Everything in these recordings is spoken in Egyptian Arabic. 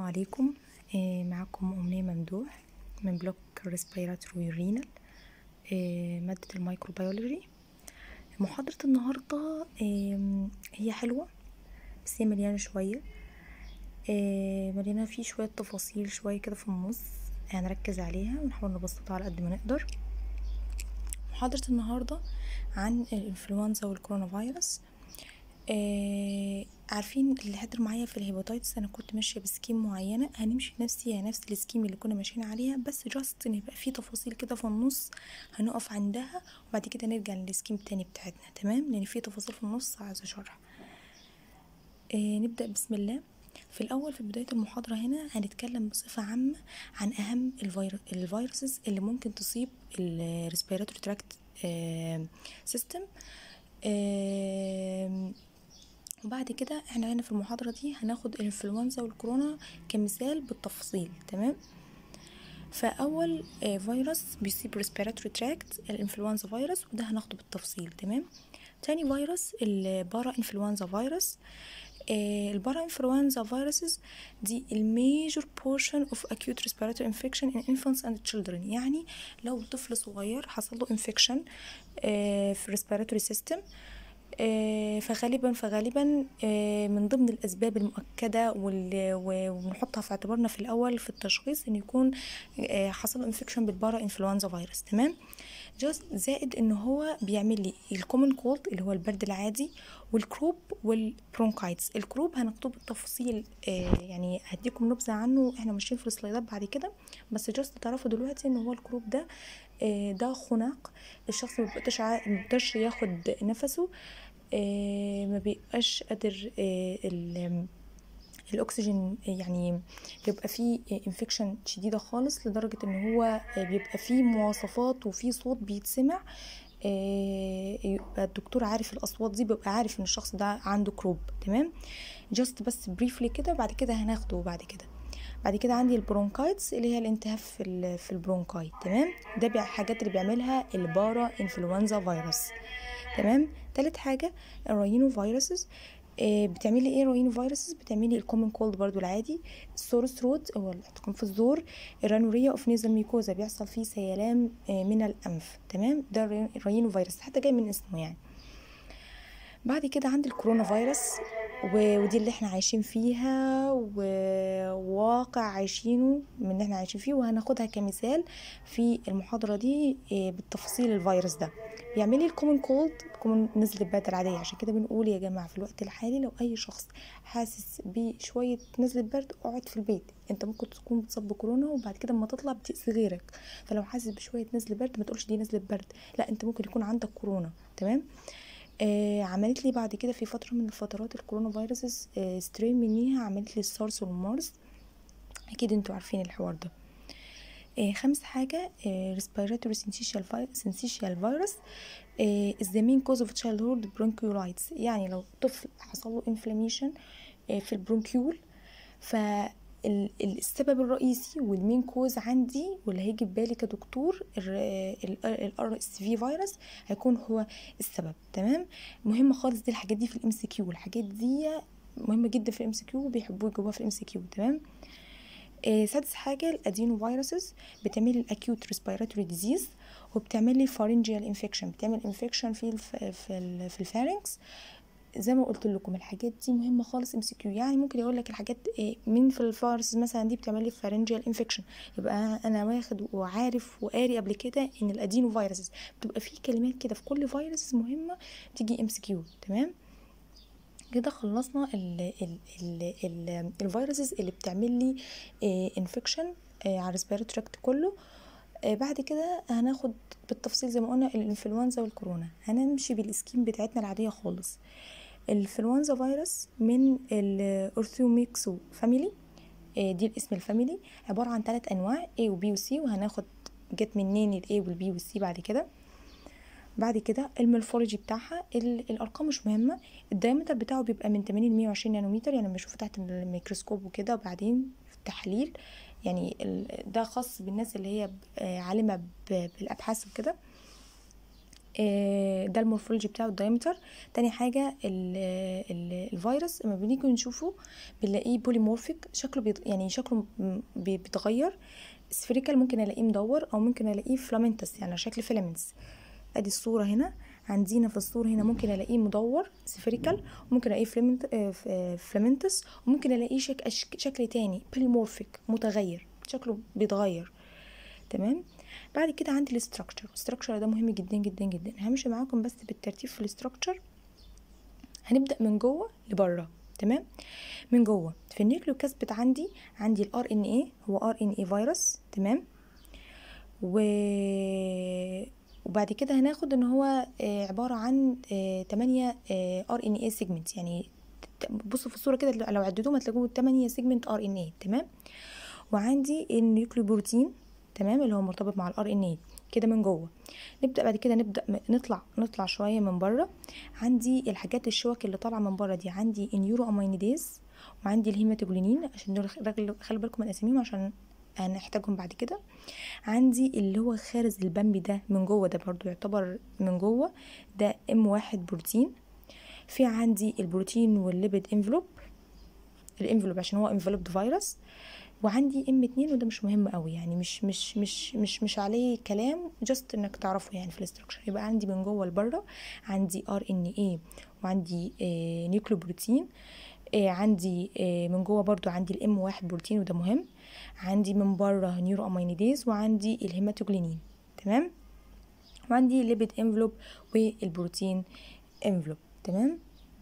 عليكم آه، معكم أمنية ممدوح من بلوك ريسبيراتوري رينال مادة الميكروبيولوجي محاضرة النهاردة آم، هي حلوة بس هي مليانة شوية آه، مليانة فيه شوية تفاصيل شوية كده في النص هنركز عليها ونحاول نبسطها على قد ما نقدر محاضرة النهاردة عن الإنفلونزا والكورونا فيروس آه عارفين اللي حضر معايا في الهيباتيتس انا كنت ماشيه بسكيم معينه هنمشي نفس هي نفس السكيم اللي كنا ماشيين عليها بس جاست ان يبقى في تفاصيل كده في النص هنقف عندها وبعد كده نرجع للسكيم التاني بتاعتنا تمام لان في تفاصيل في النص عايزه شرح آه نبدا بسم الله في الاول في بدايه المحاضره هنا هنتكلم بصفه عامه عن اهم الفير... الفيروسز اللي ممكن تصيب الريسبيراتوري تراكت سيستم وبعد كده احنا هنا في المحاضرة دي هناخد الانفلونزا والكورونا كمثال بالتفصيل تمام فأول آه، فيروس بيصيب ريسبيراتوري تراكت الانفلونزا فيروس وده هناخده بالتفصيل تمام تاني فيروس البارا انفلونزا فيروس آه، البارا انفلونزا فيروسز دي الميجور بورشن اوف acute respiratory infection in infants and children يعني لو طفل صغير حصل له انفكشن في الريسبيراتوري سيستم آه، فغالبا فغالبا آه، من ضمن الاسباب المؤكده وال- و- ونحطها في اعتبارنا في الاول في التشخيص ان يكون آه، حصل انفكشن بالبارا انفلونزا فيروس تمام جاست زائد ان هو بيعمل لي الكومن كولد اللي هو البرد العادي والكروب والبرونكايتس الكروب هنكتب التفاصيل آه، يعني هديكم نبذه عنه احنا ماشيين في السلايدات بعد كده بس جاست تعرفوا دلوقتي ان هو الكروب ده آه، ده خناق الشخص ما بيبقاش عا- ما بيقدرش ياخد نفسه آه، ما بيبقاش قادر آه، ال- الاكسجين يعني بيبقى فيه انفكشن شديده خالص لدرجه ان هو بيبقى فيه مواصفات وفيه صوت بيتسمع آه، يبقى الدكتور عارف الاصوات دي بيبقى عارف ان الشخص ده عنده كروب تمام جاست بس بريفلي كده بعد كده هناخده بعد كده بعد كده عندي البرونكايتس اللي هي الالتهاب في ال- في البرونكاي تمام ده بيع- الحاجات اللي بيعملها البارا انفلونزا فيروس تمام تالت حاجه الراينو فيروسز آه، بتعملي ايه راينو فيروسز بتعملي الكومن كولد برضو العادي السور ثروت هو الاحتقان في الزور الرانوريا اوف نيزل ميكوزا بيحصل فيه سيلان آه، من الانف تمام ده الري- الراينو فيروس حتى جاي من اسمه يعني بعد كده عندي الكورونا فيروس و- ودي اللي احنا عايشين فيها و- وواقع عايشينه من اللي احنا عايشين فيه وهناخدها كمثال في المحاضرة دي إيه، بالتفاصيل الفيروس ده بيعمل لي الكومن كولد كومن نزلة برد العادية عشان كده بنقول يا جماعة في الوقت الحالي لو أي شخص حاسس بشوية نزلة برد اقعد في البيت انت ممكن تكون بتصاب بكورونا وبعد كده اما تطلع بتأذي غيرك فلو حاسس بشوية نزلة برد ما تقولش دي نزلة برد لا انت ممكن يكون عندك كورونا تمام آه عملت لي بعد كده في فترة من الفترات الكورونا فيروسز آه سترين منيها عملت لي السارس والمارس اكيد انتوا عارفين الحوار ده آه خامس حاجة آه respiratory syncytial vi- syncytial virus آه is the main cause of childhood bronchiolitis يعني لو طفل حصل له inflammation آه في البرونكيول ف ال- ال- السبب الرئيسي والمين كوز عندي واللي هيجي في بالي كدكتور الار اس في فيروس هيكون هو السبب تمام مهمه خالص دي الحاجات دي في الام سي كيو الحاجات دي مهمه جدا في الام سي كيو وبيحبوا يجيبوها في الام سي كيو تمام آه، سادس حاجة الادينو فيروسز بتعمل لي الاكيوت ريسبيراتوري ديزيز وبتعمل لي فارنجيال انفكشن بتعمل انفكشن في الف... في ال... في الفارنكس زي ما قلت لكم الحاجات دي مهمه خالص ام سي كيو يعني ممكن يقول لك الحاجات إيه مين في الفيروس مثلا دي بتعمل لي فارنجيال انفكشن يبقى انا واخد وعارف وقاري قبل كده ان الادينو فيروسز بتبقى في كلمات كده في كل فيروس مهمه تيجي ام سي كيو تمام كده خلصنا ال ال ال ال الفيروسز اللي بتعمل لي انفكشن على الريسبيراتوري تراكت كله آه، بعد كده هناخد بالتفصيل زي ما قلنا الانفلونزا والكورونا هنمشي بالسكيم بتاعتنا العاديه خالص الانفلونزا فيروس من الاورثوميكسو فاميلي آه، دي الاسم الفاميلي عباره عن ثلاث انواع A و B و C وهناخد جت منين ال A وال B وال C بعد كده بعد كده المورفولوجي بتاعها ال- الارقام مش مهمه الدايمتر بتاعه بيبقى من 80 ل 120 نانومتر يعني لما بشوفه تحت الميكروسكوب وكده وبعدين في التحليل يعني ال- ده خاص بالناس اللي هي ب- آه، عالمه ب- بالابحاث وكده آه، ده المورفولوجي بتاعه الدايمتر تاني حاجة ال ال الفيروس لما بنيجي نشوفه بنلاقيه بوليمورفيك شكله بيت يعني شكله م- بي- بيتغير سفيريكال ممكن الاقيه مدور او ممكن الاقيه فلامنتس يعني على شكل فيلامنتس ادي الصورة هنا عندنا في الصورة هنا ممكن الاقيه مدور سفيريكال وممكن الاقيه فلامنت آه، ف- آه، فلامنتس وممكن الاقيه شك أشك- شكل تاني بوليمورفيك متغير شكله بيتغير تمام بعد كده عندي الاستراكشر الاستراكشر ده مهم جدا جدا جدا همشي معاكم بس بالترتيب في الاستراكشر هنبدا من جوه لبره تمام من جوه في النيوكليوكاسبت عندي عندي الار ان اي هو ار ان اي فيروس تمام و وبعد كده هناخد ان هو آه، عباره عن 8 ار ان اي سيجمنت يعني ت- بصوا في الصوره كده لو عددوهم هتلاقوه 8 سيجمنت ار ان اي تمام وعندي النيوكليوبروتين تمام اللي هو مرتبط مع الار ان اي كده من جوه نبدا بعد كده نبدا م- نطلع نطلع شويه من بره عندي الحاجات الشوك اللي طالعه من بره دي عندي النيورو امينيديز وعندي الهيماتوجلينين عشان دول خ- خلي بالكم من اساميهم عشان هنحتاجهم بعد كده عندي اللي هو خارج البامبي ده من جوه ده برضو يعتبر من جوه ده ام واحد بروتين في عندي البروتين والليبيد انفلوب الانفلوب عشان هو انفلوبد فيروس وعندي ام 2 وده مش مهم قوي يعني مش مش مش مش مش عليه كلام جاست انك تعرفه يعني في الاستراكشر يبقى عندي من جوه لبره عندي ار ان اي وعندي آه نيوكليوبروتين آه عندي آه من جوه برضو عندي الام واحد بروتين وده مهم عندي من بره نيورو امينيديز وعندي الهيماتوجلينين تمام وعندي ليبيد انفلوب والبروتين انفلوب تمام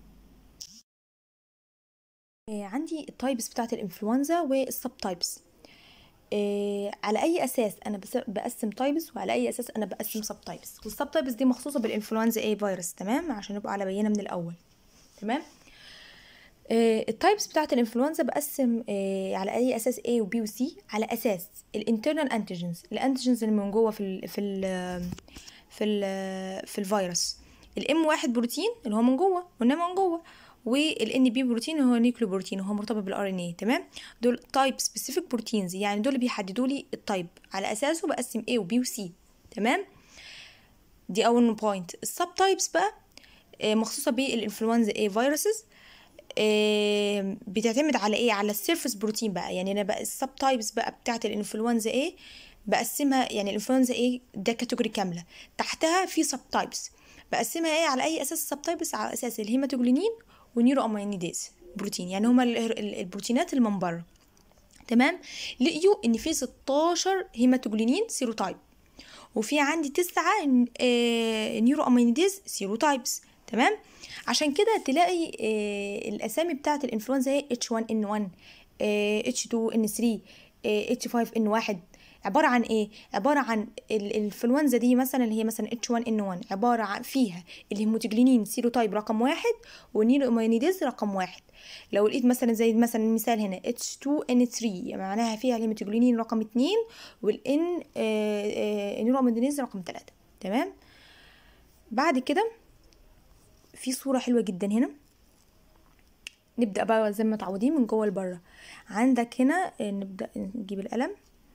آه، عندي التايبس بتاعت الانفلونزا والسب تايبس آه، على اي اساس انا بس- بقسم تايبس وعلى اي اساس انا بقسم سب تايبس والسب تايبس دي مخصوصه بالانفلونزا اي فيروس تمام عشان نبقى على بينه من الاول تمام آه، التايبس بتاعت الانفلونزا بقسم آه، على اي اساس A و B و C على اساس الانترنال انتيجنز الانتيجنز اللي من جوه في ال في ال في ال في الفيروس الام واحد بروتين اللي هو من جوه قلنا من جوه والان بي بروتين اللي هو نيوكليو بروتين وهو مرتبط بالار ان اي تمام دول تايب سبيسيفيك بروتينز يعني دول اللي بيحددوا لي التايب على اساسه بقسم A و B و C تمام دي اول بوينت السب تايبس بقى آه، مخصوصه بالانفلونزا A فيروسز آه، بتعتمد على ايه على السيرفس بروتين بقى يعني انا بقى السب تايبس بقى بتاعت الانفلونزا ايه بقسمها يعني الانفلونزا ايه ده كاتيجوري كامله تحتها في سب تايبس بقسمها ايه على اي اساس سب تايبس على اساس الهيماتوجلينين ونيورو امينيديز بروتين يعني هما ال- ال- البروتينات اللي من بره تمام لقيوا ان في 16 هيماتوجلينين سيروتايب وفي عندي تسعة آه، نيورو امينيديز سيروتايبس تمام عشان كده تلاقي آه، الاسامي بتاعه الانفلونزا هي H1N1 آه، H2N3 آه، H5N1 عبارة عن ايه؟ عبارة عن ال- الانفلونزا دي مثلا اللي هي مثلا H1N1 عبارة عن فيها الهيموتوجلينين سيروتايب رقم واحد والنيرو امينيديز رقم واحد لو لقيت مثلا زي مثلا مثال هنا H2N3 يعني معناها فيها الهيموتوجلينين رقم اتنين والان نيرو امينيديز رقم تلاتة تمام بعد كده في صورة حلوة جدا هنا نبدأ بقى زي ما متعودين من جوه لبره عندك هنا آه، نبدأ نجيب القلم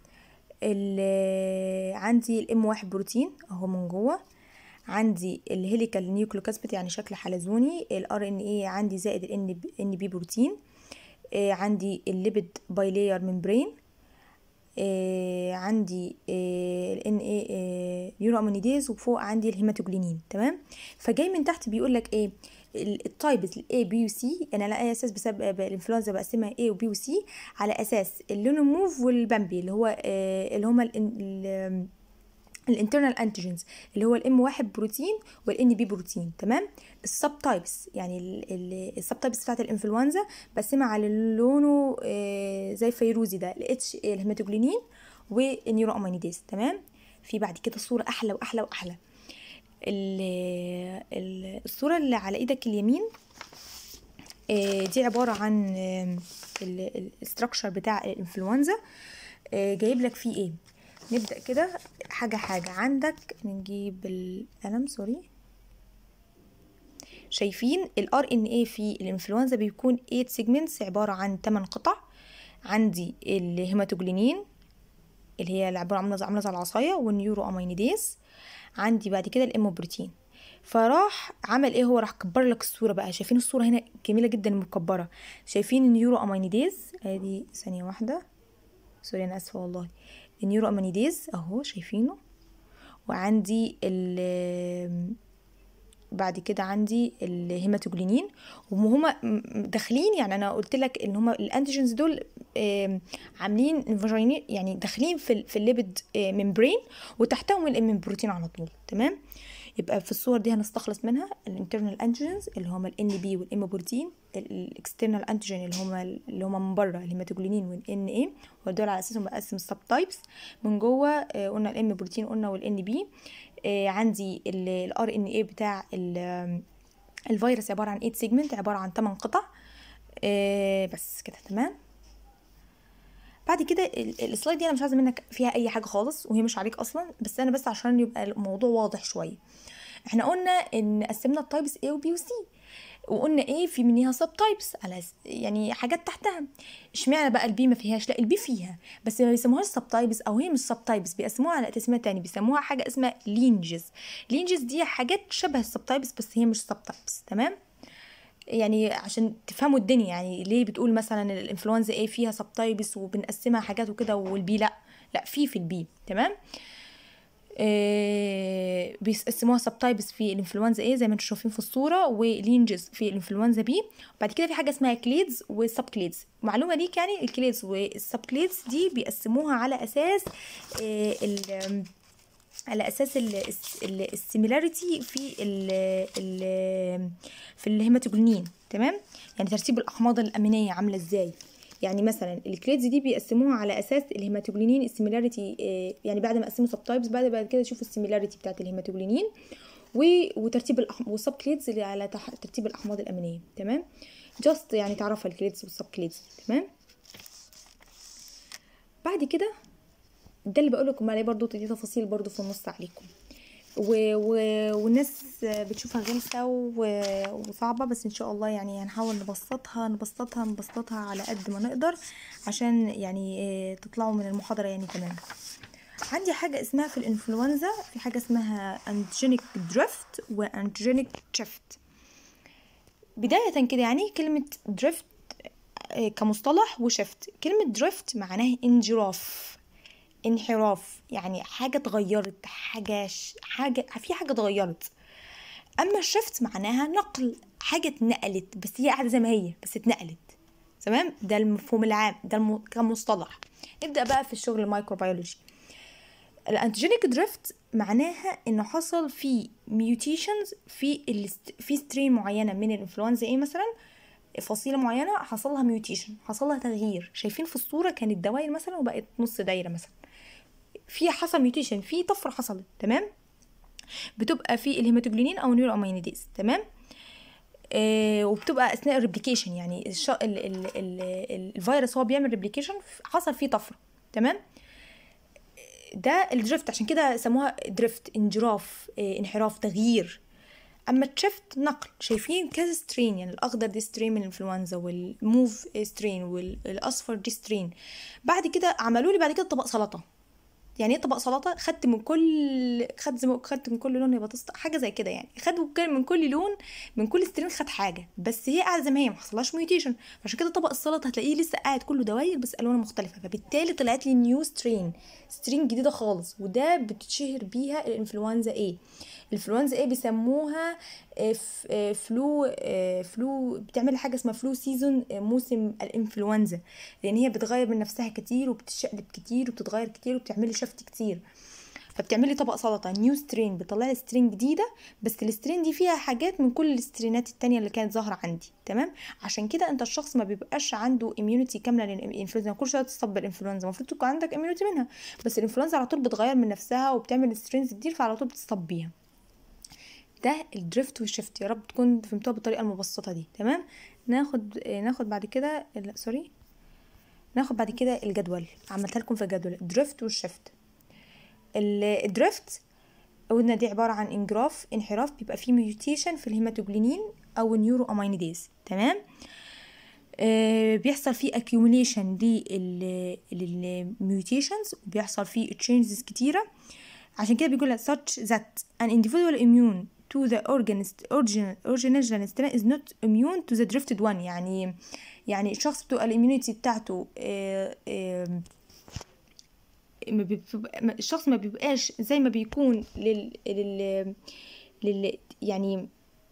ال- عندي الام واحد بروتين اهو من جوه عندي الهيليكال نيوكليوكاسبيد يعني شكل حلزوني الار ان اي عندي زائد الان ان بي بروتين آه، عندي الليبيد بايلير ممبرين آه، عندي الان اي نيورو امينيديز وفوق عندي الهيماتوجلينين تمام فجاي من تحت بيقول لك ايه التايبس الاي بي وسي انا على اي اساس بسبب الانفلونزا بقسمها اي وبي وسي على اساس اللونوموف والبامبي اللي هو آه، اللي هما الانترنال انتيجنز اللي هو الام واحد بروتين والان بي بروتين تمام السب تايبس يعني السب تايبس بتاعت الانفلونزا بقسمها على لونه آه، زي فيروزي ده الاتش الهيماتوجلينين والنيورو امينيديز تمام في بعد كده صوره احلى واحلى واحلى ال- ال- الصوره اللي على ايدك اليمين آه، دي عباره عن الاستراكشر بتاع الانفلونزا آه، جايب لك فيه ايه نبدا كده حاجه حاجه عندك نجيب القلم سوري شايفين الار ان اي في الانفلونزا بيكون 8 سيجمنتس عباره عن 8 قطع عندي الهيماتوجلينين اللي هي اللي عباره عامله زي عامله زي العصايه والنيورو امينيديز عندي بعد كده الام بروتين فراح عمل ايه هو راح كبر لك الصوره بقى شايفين الصوره هنا جميله جدا مكبره شايفين النيورو امينيديز ادي ثانيه واحده سوري انا اسفه والله النيورو امينيديز اهو شايفينه وعندي ال بعد كده عندي الهيماتوجلينين وهما داخلين يعني انا قلت لك ان هما الانتيجنز دول عاملين يعني داخلين في في الليبيد ممبرين وتحتهم الام بروتين على طول تمام يبقى في الصور دي هنستخلص منها الانترنال انتيجنز اللي هما الان بي والام بروتين الاكسترنال انتيجين اللي هما اللي هما من بره الهيماتوجلينين والان اي ودول على اساسهم بقسم السب تايبس من جوه قلنا الام بروتين قلنا والان بي عندي الار ان اي بتاع الفيروس عباره عن 8 سيجمنت عباره عن 8 قطع بس كده تمام بعد كده السلايد دي انا مش عايزه منك فيها اي حاجه خالص وهي مش عليك اصلا بس انا بس عشان يبقى الموضوع واضح شويه احنا قلنا ان قسمنا التايبس A وبي وسي وقلنا ايه في منها سب تايبس على يعني حاجات تحتها اشمعنى بقى البي ما فيهاش لا البي فيها بس ما بيسموهاش سب تايبس او هي مش سب تايبس بيقسموها على تسميه تاني بيسموها حاجه اسمها لينجز لينجز دي حاجات شبه السب تايبس بس هي مش سب تايبس تمام يعني عشان تفهموا الدنيا يعني ليه بتقول مثلا الانفلونزا ايه فيها سب تايبس وبنقسمها حاجات وكده والبي لا لا في في البي تمام آه بيقسموها سب تايبس في الانفلونزا ايه زي ما انتم شايفين في الصوره ولينجز في الانفلونزا بي بعد كده في حاجه اسمها كليدز وسب كليدز معلومه ليك يعني الكليدز والسب كليدز دي بيقسموها على اساس آه ال على اساس السيميلاريتي في ال ال في الهيماتوجلينين تمام يعني ترتيب الاحماض الامينيه عامله ازاي يعني مثلا الكريدز دي بيقسموها على اساس الهيماتوجلينين السيميلاريتي يعني بعد ما قسموا سب تايبس بعد بعد كده يشوفوا السيميلاريتي بتاعت الهيماتوجلينين وترتيب الأحم... والسب كليدز اللي على تح... ترتيب الاحماض الامينيه تمام جاست يعني تعرفها الكليدز والسب كليدز تمام بعد كده ده اللي بقول لكم عليه برضو دي تفاصيل برضو في النص عليكم و... و... والناس بتشوفها غلسة و... وصعبة بس ان شاء الله يعني هنحاول نبسطها نبسطها نبسطها على قد ما نقدر عشان يعني تطلعوا من المحاضرة يعني تمام عندي حاجة اسمها في الانفلونزا في حاجة اسمها انتجينيك دريفت وانتجينيك شيفت بداية كده يعني كلمة دريفت كمصطلح وشيفت كلمة دريفت معناها انجراف انحراف يعني حاجة اتغيرت حاجة ش... حاجة في حاجة اتغيرت أما الشفت معناها نقل حاجة اتنقلت بس هي قاعدة زي ما هي بس اتنقلت تمام ده المفهوم العام ده الم... كمصطلح نبدأ بقى في الشغل الميكروبيولوجي الانتيجينيك دريفت معناها انه حصل في ميوتيشنز في الست... في سترين معينه من الانفلونزا ايه مثلا فصيله معينه حصل لها ميوتيشن حصل لها تغيير شايفين في الصوره كانت دوائر مثلا وبقت نص دايره مثلا في حصل ميوتيشن في طفره حصلت تمام بتبقى في الهيماتوجلينين او نيورو امينيديز تمام آه وبتبقى اثناء الريبليكيشن يعني الش... ال... ال... ال... الفيروس هو بيعمل ريبليكيشن حصل فيه طفره تمام ده الدريفت عشان كده سموها دريفت انجراف آه انحراف تغيير اما الشفت نقل شايفين كذا سترين يعني الاخضر دي سترين من الانفلونزا والموف سترين والاصفر دي سترين بعد كده عملوا لي بعد كده طبق سلطه يعني ايه طبق سلطه خدت من كل خدت زي ما خدت من كل لون يبقى تسط حاجه زي كده يعني خد من كل لون من كل سترين خد حاجه بس هي قاعده زي ما هي ما حصلهاش ميوتيشن عشان كده طبق السلطه هتلاقيه لسه قاعد كله دواير بس الوانه مختلفه فبالتالي طلعت لي نيو سترين سترين جديده خالص وده بتتشهر بيها الانفلونزا ايه الانفلونزا ايه بيسموها فلو فلو بتعمل حاجه اسمها فلو سيزون موسم الانفلونزا لان هي بتغير من نفسها كتير وبتشقلب كتير وبتتغير كتير وبتعملي شفت كتير فبتعملي طبق سلطه نيو سترين بتطلعي سترين جديده بس السترين دي فيها حاجات من كل السترينات التانية اللي كانت ظاهره عندي تمام عشان كده انت الشخص ما بيبقاش عنده اميونيتي كامله للانفلونزا كل شويه تصاب بالانفلونزا المفروض تكون عندك اميونيتي منها بس الانفلونزا على طول بتغير من نفسها وبتعمل سترينز كتير فعلى طول بتصاب بيها ده الدريفت والشيفت يا رب تكون فهمتوها بالطريقه المبسطه دي تمام ناخد ناخد بعد كده سوري ناخد بعد كده الجدول عملتها لكم في الجدول الدريفت والشيفت الدريفت قلنا دي عباره عن انجراف انحراف بيبقى فيه ميوتيشن في الهيماتوجلينين او النيورو امينيديز تمام آه بيحصل فيه accumulation للميوتيشنز وبيحصل فيه تشينجز كتيره عشان كده بيقول such that an individual immune to the organist original original strain is not immune to the drifted one يعني يعني الشخص بتبقى الاميونيتي بتاعته آه، آه، ما بيبقى- ما- الشخص ما بيبقاش زي ما بيكون لل, لل... لل... يعني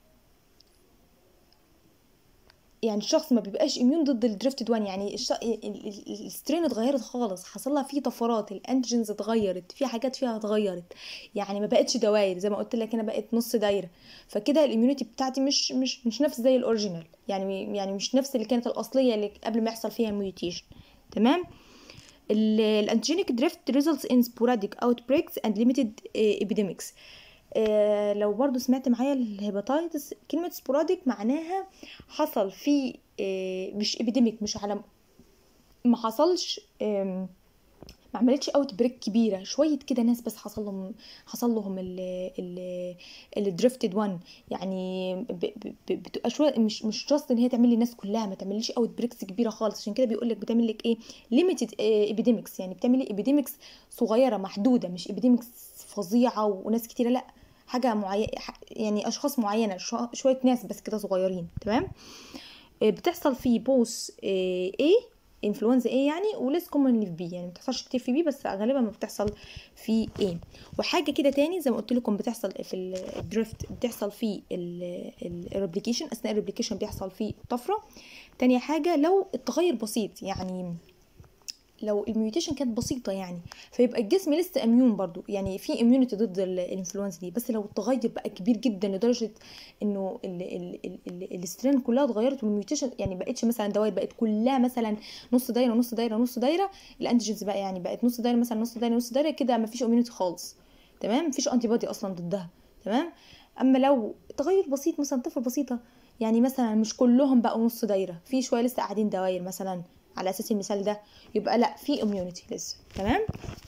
يعني الشخص ما بيبقاش اميون ضد الدريفتد وان يعني الش... ال- ال- السترين اتغيرت خالص حصل لها فيه طفرات الانتيجنز اتغيرت في حاجات فيها اتغيرت يعني ما بقتش دواير زي ما قلت لك انا بقت نص دايره فكده الاميونيتي بتاعتي مش مش مش نفس زي الاوريجينال يعني يعني مش نفس اللي كانت الاصليه اللي قبل ما يحصل فيها الميوتيشن تمام الانتيجينيك دريفت results in sporadic outbreaks and limited uh, epidemics آه، لو برضو سمعت معايا الهيباتايتس كلمة سبوراديك معناها حصل في آه، مش ابيديميك مش على ما حصلش آم، ما عملتش اوت بريك كبيره شويه كده ناس بس حصل لهم حصل لهم ال ال الدريفتد وان يعني ب- ب- ب- بتبقى شويه مش مش جاست ان هي تعمل لي الناس كلها ما تعمليش اوت بريكس كبيره خالص عشان كده بيقول لك بتعمل لك ايه ليميتد ابيديميكس يعني بتعمل لي ابيديميكس صغيره محدوده مش ابيديميكس فظيعه وناس كتيره لا حاجه معينه يعني اشخاص معينه شو- شويه ناس بس كده صغيرين تمام آه، بتحصل في بوس ايه انفلونزا ايه يعني وليس كومنلي في بي يعني ما بتحصلش كتير في بي بس غالبا ما بتحصل في ايه وحاجه كده تاني زي ما قلت لكم بتحصل في الدريفت بتحصل في الريبليكيشن اثناء الريبليكيشن بيحصل فيه طفره تانية حاجه لو التغير بسيط يعني لو الميوتيشن كانت بسيطه يعني فيبقى الجسم لسه اميون برضو يعني في اميونيتي ضد ال- الانفلونزا دي بس لو التغير بقى كبير جدا لدرجه انه ال- ال- ال- ال- السترين كلها اتغيرت والميوتيشن يعني بقتش مثلا دوائر بقت كلها مثلا نص دايره نص دايره نص دايره الانتيجنز بقى يعني بقت نص دايره مثلا نص دايره نص دايره كده مفيش اميونيتي خالص تمام مفيش انتي بودي اصلا ضدها تمام اما لو تغير بسيط مثلا طفل بسيطه يعني مثلا مش كلهم بقوا نص دايره في شويه لسه قاعدين دواير مثلا على اساس المثال ده يبقى لا في اميونيتي لسه تمام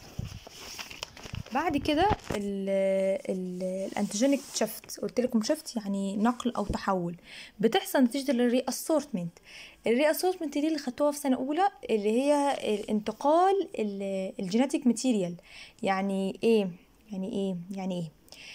بعد كده الانتيجينيك شيفت قلت لكم شيفت يعني نقل او تحول بتحصل نتيجه الري اسورتمنت الري اسورتمنت دي اللي خدتوها في سنه اولى اللي هي انتقال الجينيتيك ماتيريال يعني ايه يعني ايه يعني ايه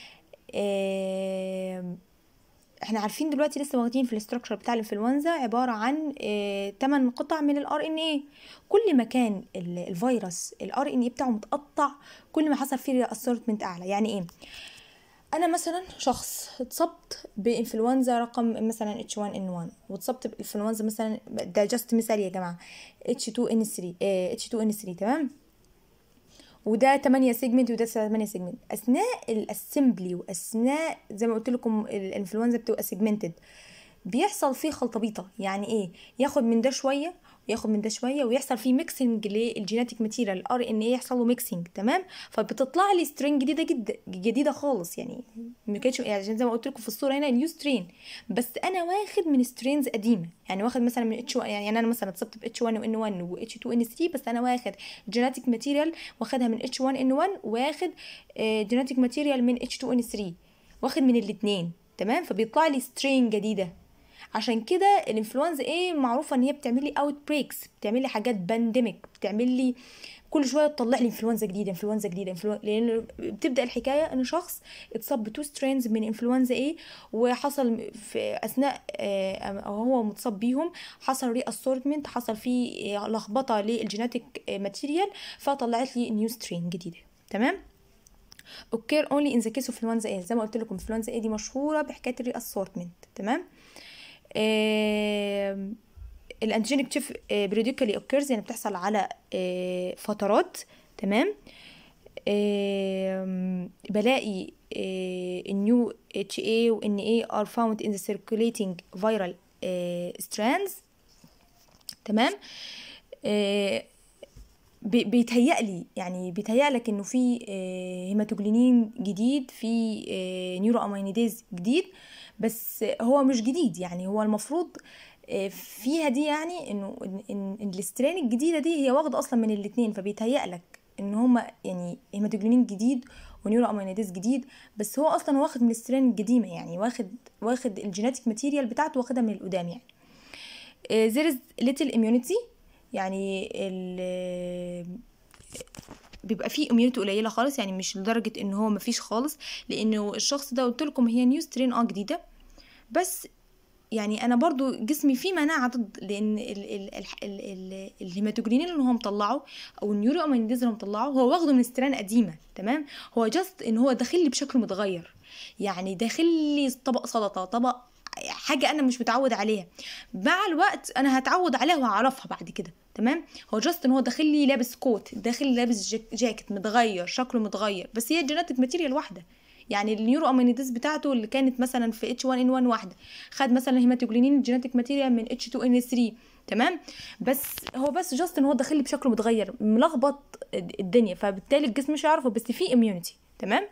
آه، احنا عارفين دلوقتي لسه واخدين في الاستراكشر بتاع الانفلونزا عباره عن 8 قطع من الار ان ايه كل ما كان ال- الفيروس الار ان ايه بتاعه متقطع كل ما حصل فيه اسورتمنت اعلى يعني ايه انا مثلا شخص اتصبت بانفلونزا رقم مثلا H1N1 واتصبت بانفلونزا مثلا ده جاست مثال يا جماعه H2N3 اه H2N3 تمام وده 8 سيجمنت وده 8 سيجمنت اثناء الاسمبلي واثناء زي ما قلت لكم الانفلونزا بتبقى سيجمنتد بيحصل فيه خلطبيطه يعني ايه ياخد من ده شويه وياخد من ده شويه ويحصل فيه ميكسنج للجيناتيك ماتيريال الار ان ايه يحصل له ميكسنج تمام فبتطلع لي سترين جديده جدا جديده خالص يعني ما كانتش يعني عشان زي ما قلت لكم في الصوره هنا نيو سترين بس انا واخد من سترينز قديمه يعني واخد مثلا من اتش يعني انا مثلا اتصبت ب اتش 1 وان 1 و اتش 2 ان 3 بس انا واخد جيناتيك ماتيريال واخدها من اتش 1 ان 1 واخد جيناتيك ماتيريال من اتش 2 ان 3 واخد من الاثنين تمام فبيطلع لي سترين جديده عشان كده الانفلونزا ايه معروفه ان هي بتعمل لي اوت بريكس بتعمل لي حاجات بانديميك بتعمل لي كل شويه تطلع لي انفلونزا جديده انفلونزا جديده انفلونزا لان بتبدا الحكايه ان شخص اتصاب بتو سترينز من انفلونزا ايه وحصل في اثناء آه، او هو متصاب بيهم حصل ري اسورتمنت حصل فيه لخبطه للجيناتيك ماتيريال فطلعت لي نيو سترين جديده تمام occur only in the case of influenza A زي ما قلت لكم influenza A دي مشهوره بحكايه الري اسورتمنت تمام آه الانتيجينيك تشيف بريديكالي اوكيرز يعني بتحصل على آه فترات تمام آه بلاقي النيو اتش اي وان اي ار فاوند ان ذا سيركوليتنج فيرال ستراندز تمام آه بي- بيتهيألي يعني بيتهيألك انه في آه، هيماتوجلينين جديد في آه، نيورو امينيديز جديد بس هو مش جديد يعني هو المفروض آه، فيها دي يعني انه ان إن- إن الاسترين الجديده دي هي واخده اصلا من الاثنين فبيتهيألك ان هما يعني هيماتوجلينين جديد ونيورو امينيديز جديد بس هو اصلا واخد من الاسترين القديمه يعني واخد واخد الجيناتيك ماتيريال بتاعته واخدها من القدام يعني آه، there is little immunity يعني ال بيبقى فيه اميونيتي قليله خالص يعني مش لدرجه ان هو مفيش خالص لانه الشخص ده قلت لكم هي نيو سترين اه جديده بس يعني انا برضو جسمي فيه مناعه ضد لان ال ال ال ال ال الهيماتوجلينين اللي هو مطلعه او النيورو امينيديز اللي مطلعه هو واخده من ستران قديمه تمام هو جاست ان هو داخل لي بشكل متغير يعني داخل لي طبق سلطه طبق حاجه انا مش متعود عليها مع الوقت انا هتعود عليها وهعرفها بعد كده تمام هو جاست ان هو داخل لي لابس كوت داخل لي لابس جاك- جاكيت متغير شكله متغير بس هي الجيناتيك ماتيريال واحده يعني النيورو امينيديز بتاعته اللي كانت مثلا في اتش 1 ان 1 واحده خد مثلا هيماتوجلينين الجيناتيك ماتيريال من اتش 2 ان 3 تمام بس هو بس جاست ان هو داخل لي بشكل متغير ملخبط الدنيا فبالتالي الجسم مش هيعرفه بس في اميونيتي تمام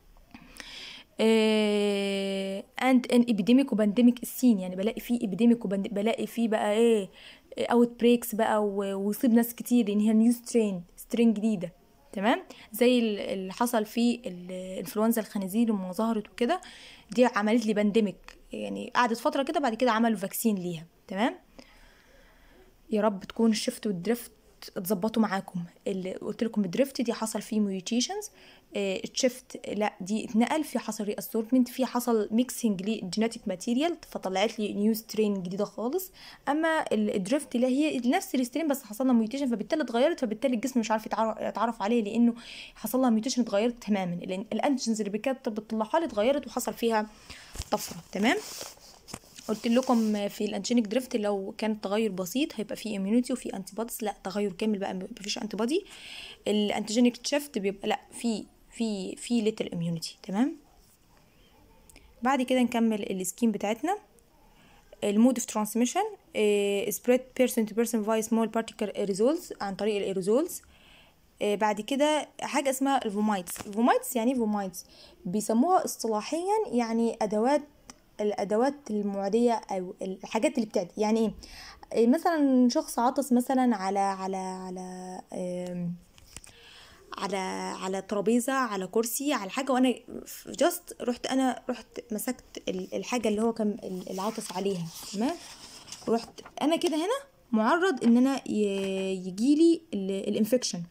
اند ان ابيديميك وبانديميك السين يعني بلاقي فيه ابيديميك بلاقي فيه بقى ايه اوت بريكس بقى و- ويصيب ناس كتير لان هي نيو سترين سترين جديده تمام زي ال- اللي حصل في الانفلونزا الخنازير لما ظهرت وكده دي عملت لي بانديميك يعني قعدت فتره كده بعد كده عملوا فاكسين ليها تمام يا رب تكون الشفت والدريفت اتظبطوا معاكم اللي قلت لكم الدريفت دي حصل فيه ميوتيشنز الشيفت لا دي اتنقل في حصل ري اسورتمنت في حصل ميكسنج للجينيتيك ماتيريال فطلعت لي نيو سترين جديده خالص اما الدريفت لا هي نفس السترين بس حصل لها ميوتيشن فبالتالي اتغيرت فبالتالي الجسم مش عارف يتعرف, يتعرف عليه لانه حصل لها ميوتيشن اتغيرت تماما لان الانتيجنز اللي كانت بتطلعها لي اتغيرت وحصل فيها طفره تمام قلت لكم في الانجينيك دريفت لو كان تغير بسيط هيبقى فيه اميونيتي وفي انتي بوديز لا تغير كامل بقى مفيش انتي بودي الانتيجينيك شيفت بيبقى لا في في في ليتل اميونيتي تمام بعد كده نكمل السكيم بتاعتنا المود اوف ترانسميشن سبريد بيرسون تو بيرسون باي سمول بارتيكل ايروزولز عن طريق الايروزولز آه، بعد كده حاجة اسمها الفومايتس الفومايتس يعني فومايتس بيسموها اصطلاحيا يعني أدوات الأدوات المعدية أو الحاجات اللي بتعدي يعني ايه آه، مثلا شخص عطس مثلا على على على آم، على على ترابيزه على كرسي على حاجه وانا جاست رحت انا رحت مسكت ال- الحاجه اللي هو كان ال- العطس عليها تمام رحت انا كده هنا معرض ان انا يجي لي الانفكشن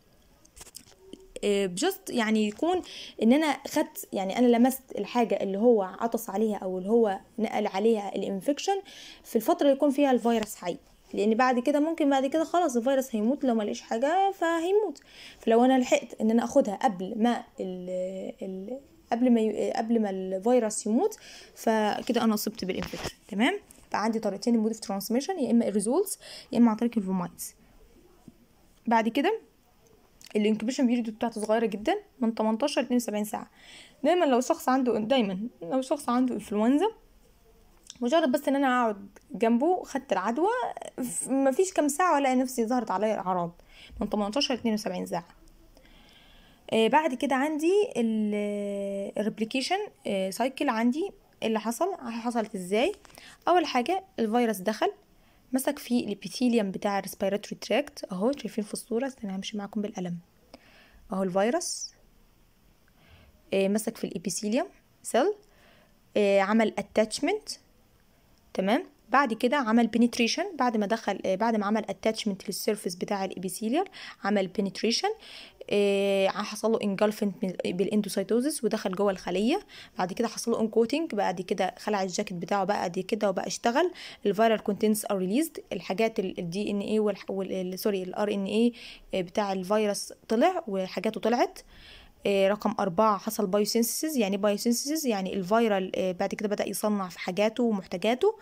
جاست يعني يكون ان انا خدت يعني انا لمست الحاجه اللي هو عطس عليها او اللي هو نقل عليها الانفكشن في الفتره اللي يكون فيها الفيروس حي لان بعد كده ممكن بعد كده خلاص الفيروس هيموت لو ما لقيش حاجه فهيموت فلو انا لحقت ان انا اخدها قبل ما ال ال قبل ما ي... قبل ما الفيروس يموت فكده انا اصبت بالانفكشن تمام فعندي طريقتين المود اوف ترانسميشن يا اما الريزولتس يا اما عن طريق الفومايتس بعد كده الانكوبيشن بيريود بتاعته صغيره جدا من 18 ل 72 ساعه دايما لو شخص عنده دايما لو شخص عنده انفلونزا مجرد بس ان انا اقعد جنبه خدت العدوى ف- مفيش كام ساعه والاقي نفسي ظهرت عليا الاعراض من 18 ل 72 ساعه آه بعد كده عندي الريبليكيشن سايكل عندي اللي حصل حصلت ازاي اول حاجه الفيروس دخل مسك في الابيثيليوم بتاع الريسبيراتوري تراكت اهو شايفين في الصوره استنى همشي معاكم بالقلم اهو الفيروس آه مسك في الابيثيليوم سيل آه عمل اتاتشمنت تمام بعد كده عمل بنتريشن بعد ما دخل آه، بعد ما عمل اتاتشمنت للسيرفيس بتاع الابيثيليال عمل بنتريشن حصل له انجلفنت بالاندوسايتوزس ودخل جوه الخليه بعد كده حصل له انكوتنج بعد كده خلع الجاكيت بتاعه بقى قد كده وبقى اشتغل الفيرال كونتنتس ار ريليزد الحاجات الدي ان اي سوري الار ان اي بتاع الفيروس طلع وحاجاته طلعت آه، رقم أربعة حصل بايوسينسيس يعني بايوسينسيس يعني الفيرال آه، بعد كده بدأ يصنع في حاجاته ومحتاجاته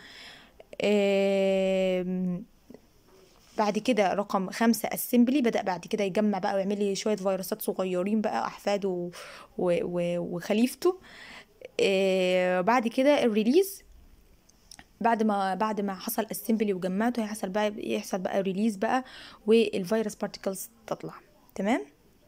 آم، بعد كده رقم خمسة اسمبلي بدأ بعد كده يجمع بقى ويعمل لي شوية فيروسات صغيرين بقى أحفاده و- و- و- وخليفته آه، بعد كده الريليز بعد ما بعد ما حصل اسمبلي وجمعته هيحصل بقى يحصل بقى ريليز بقى والفيروس بارتيكلز تطلع تمام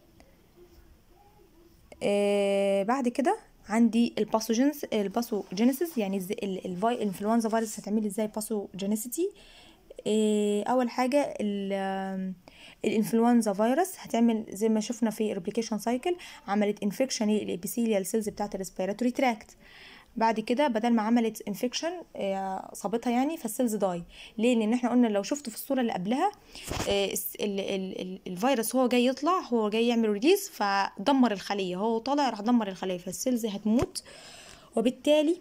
آه بعد كده عندي الباثوجينز الباثوجينيسيس يعني ازاي ال- الفي- الانفلونزا فيروس هتعمل ازاي باثوجينيسيتي آه اول حاجه ال- آم، الانفلونزا فيروس هتعمل زي ما شفنا في الريبليكيشن سايكل عملت انفكشن للابيثيليال سيلز بتاعه الريسبيراتوري تراكت بعد كده بدل ما عملت انفكشن صابتها يعني فالسيلز داي ليه لان احنا قلنا لو شفتوا في الصوره اللي قبلها آه، الس- ال- ال- ال- الفيروس هو جاي يطلع هو جاي يعمل ريليز فدمر الخليه هو طالع راح دمر الخليه فالسيلز هتموت وبالتالي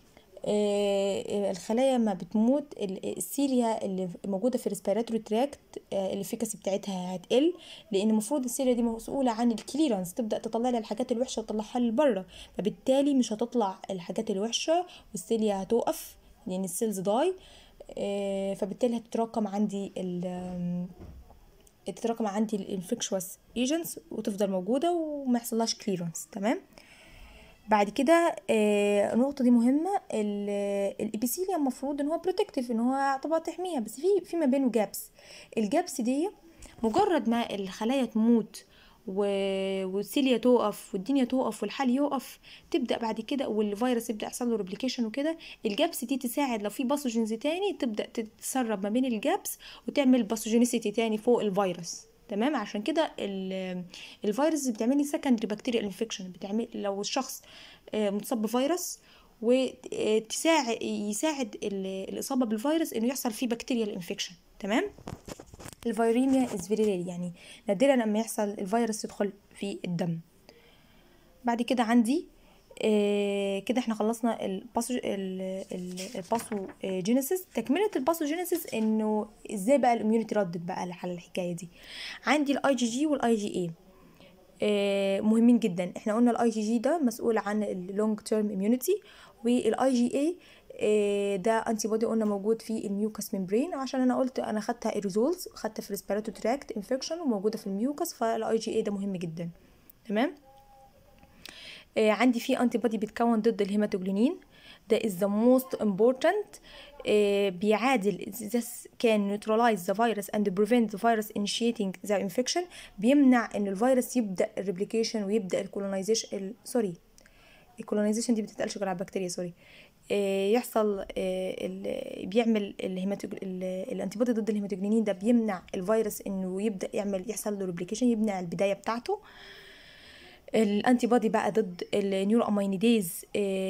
آه، الخلايا ما بتموت ال- السيليا اللي موجوده في الريسبيراتوري تراكت الافيكاسي بتاعتها هتقل لان المفروض السيليا دي مسؤوله عن الكليرنس تبدا تطلع لي الحاجات الوحشه وتطلعها لبره فبالتالي مش هتطلع الحاجات الوحشه والسيليا هتوقف لان السيلز داي آه، فبالتالي هتتراكم عندي ال تتراكم عندي الانفكشوس ايجنتس وتفضل موجوده وما يحصلهاش كليرنس تمام بعد كده آه، النقطة دي مهمة الابيثيليا المفروض ان هو بروتكتيف ان هو طبعا تحميها بس في في ما بينه جابس الجابس دي مجرد ما الخلايا تموت و- والسيليا تقف والدنيا تقف والحال يقف تبدا بعد كده والفيروس يبدا يحصل له ريبليكيشن وكده الجابس دي تساعد لو في باثوجينز تاني تبدا تتسرب ما بين الجابس وتعمل باثوجينيسيتي تاني فوق الفيروس تمام عشان كده ال- الفيروس بتعمل لي سكندري بكتيريال انفكشن بتعمل لو الشخص آه، متصاب بفيروس وتساعد يساعد ال- الاصابه بالفيروس انه يحصل فيه بكتيريال انفكشن تمام الفيريميا از فيري رير يعني نادرا لما يحصل الفيروس يدخل في الدم بعد كده عندي آه كده احنا خلصنا الباسو الباثوجينيسيس تكمله الباثوجينيسيس انه ازاي بقى الاميونيتي ردت بقى على الحكايه دي عندي الاي جي جي والاي جي اي مهمين جدا احنا قلنا الاي جي جي ده مسؤول عن اللونج تيرم اميونيتي والاي جي اي ده انتي بودي قلنا موجود في الميوكس ممبرين عشان انا قلت انا خدتها ايريزولز خدتها في ريسبيراتوري تراكت انفكشن وموجوده في الميوكس فالاي جي اي ده مهم جدا تمام آه، عندي في انتي بودي بيتكون ضد الهيماتوجلونين ده is the most important آه، بيعادل this can neutralize the virus and prevent the virus initiating the infection بيمنع ان الفيروس يبدا الريبليكيشن ويبدا الكولونايزيشن سوري الكولونايزيشن دي بتتقالش غير على البكتيريا سوري آه، يحصل آه، ال- بيعمل الهيماتوج الانتي بودي ضد الهيماتوجلونين ده بيمنع الفيروس انه يبدا يعمل يحصل له ريبليكيشن يمنع البدايه بتاعته الانتي بودي بقى ضد النيورو امينيديز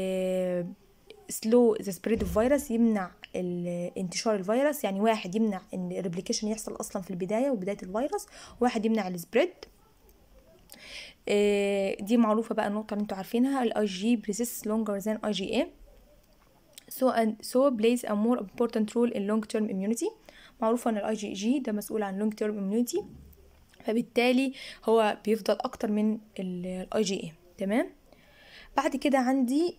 سلو ذا سبريد اوف فيروس يمنع ال- انتشار الفيروس يعني واحد يمنع ان الريبليكيشن يحصل اصلا في البدايه وبدايه الفيروس واحد يمنع السبريد آه، دي معروفه بقى النقطه اللي انتوا عارفينها الاي جي بريسيس لونجر ذان اي جي اي so and so plays a more important role in long term immunity معروفه ان الاي جي جي ده مسؤول عن long term immunity فبالتالي هو بيفضل اكتر من الاي جي اي تمام بعد كده عندي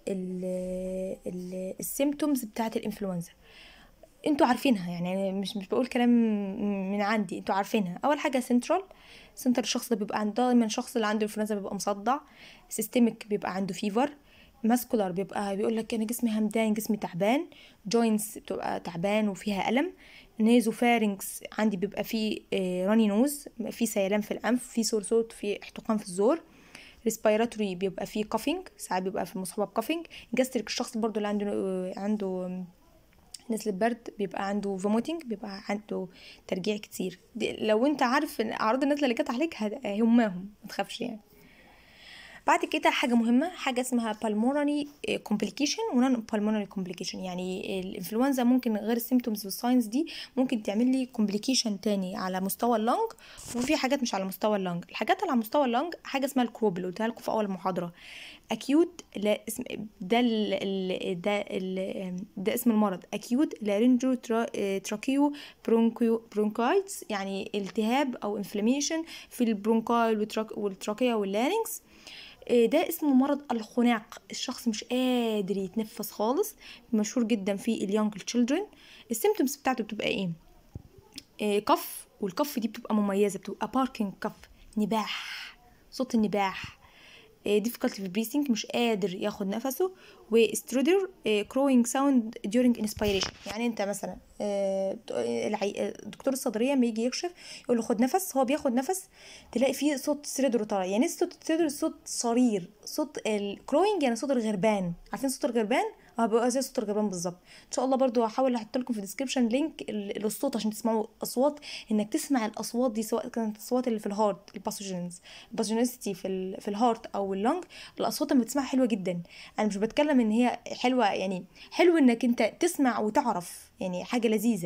السيمتومز بتاعه الانفلونزا انتوا عارفينها يعني أنا مش مش بقول كلام من عندي انتوا عارفينها اول حاجه سنترال سنتر الشخص ده بيبقى عنده دايما الشخص اللي عنده انفلونزا بيبقى مصدع سيستميك بيبقى عنده فيفر ماسكولار بيبقى بيقول لك انا جسمي همدان جسمي تعبان جوينتس بتبقى تعبان وفيها الم نيزو فارنكس عندي بيبقى فيه راني نوز في سيلان في الانف في صور صوت في احتقان في الزور ريسبيراتوري بيبقى فيه كافينج ساعات بيبقى في مصحوبه بكافينج جاستريك الشخص برضو اللي عنده آه، عنده نزلة برد بيبقى عنده فوميتنج بيبقى عنده ترجيع كتير دي لو انت عارف ان اعراض النزله اللي جت عليك هد- هماهم ما تخافش يعني بعد كده حاجه مهمه حاجه اسمها pulmonary complication ونون pulmonary complication يعني الانفلونزا ممكن غير السيمتومز والساينز دي ممكن تعمل لي complication تاني على مستوى اللنج وفي حاجات مش على مستوى اللنج الحاجات اللي على مستوى اللنج حاجه اسمها الكروب اللي قلتها لكم في اول محاضره اكيوت لا اسم ده ال ال ده ال ده اسم المرض اكيوت لارنجو تراكيو برونكيو برونكايتس يعني التهاب او انفلاميشن في البرونكايل والتراك والتراكيا واللارنكس إيه ده اسمه مرض الخناق الشخص مش قادر يتنفس خالص مشهور جدا في اليونج تشيلدرن السيمتومز بتاعته بتبقى ايه إيه كف والكف دي بتبقى مميزه بتبقى باركينج كف نباح صوت النباح difficulty في breathing مش قادر ياخد نفسه وسترودر crowing sound during inspiration يعني انت مثلا آه، العي- دكتور الصدريه لما يجي يكشف يقول له خد نفس هو بياخد نفس تلاقي فيه صوت سترودر طالع يعني إيه صوت سترودر صوت صرير صوت الكروينج يعني صوت الغربان عارفين صوت الغربان اه بيبقى زي صوت الجبان بالظبط ان شاء الله برضو هحاول احط لكم في الديسكربشن لينك ال- للصوت عشان تسمعوا اصوات انك تسمع الاصوات دي سواء كانت الاصوات اللي في الهارت الباثوجينز الباثوجينيستي في ال في الهارت او اللنج الاصوات لما بتسمعها حلوه جدا انا مش بتكلم ان هي حلوه يعني حلو انك انت تسمع وتعرف يعني حاجه لذيذه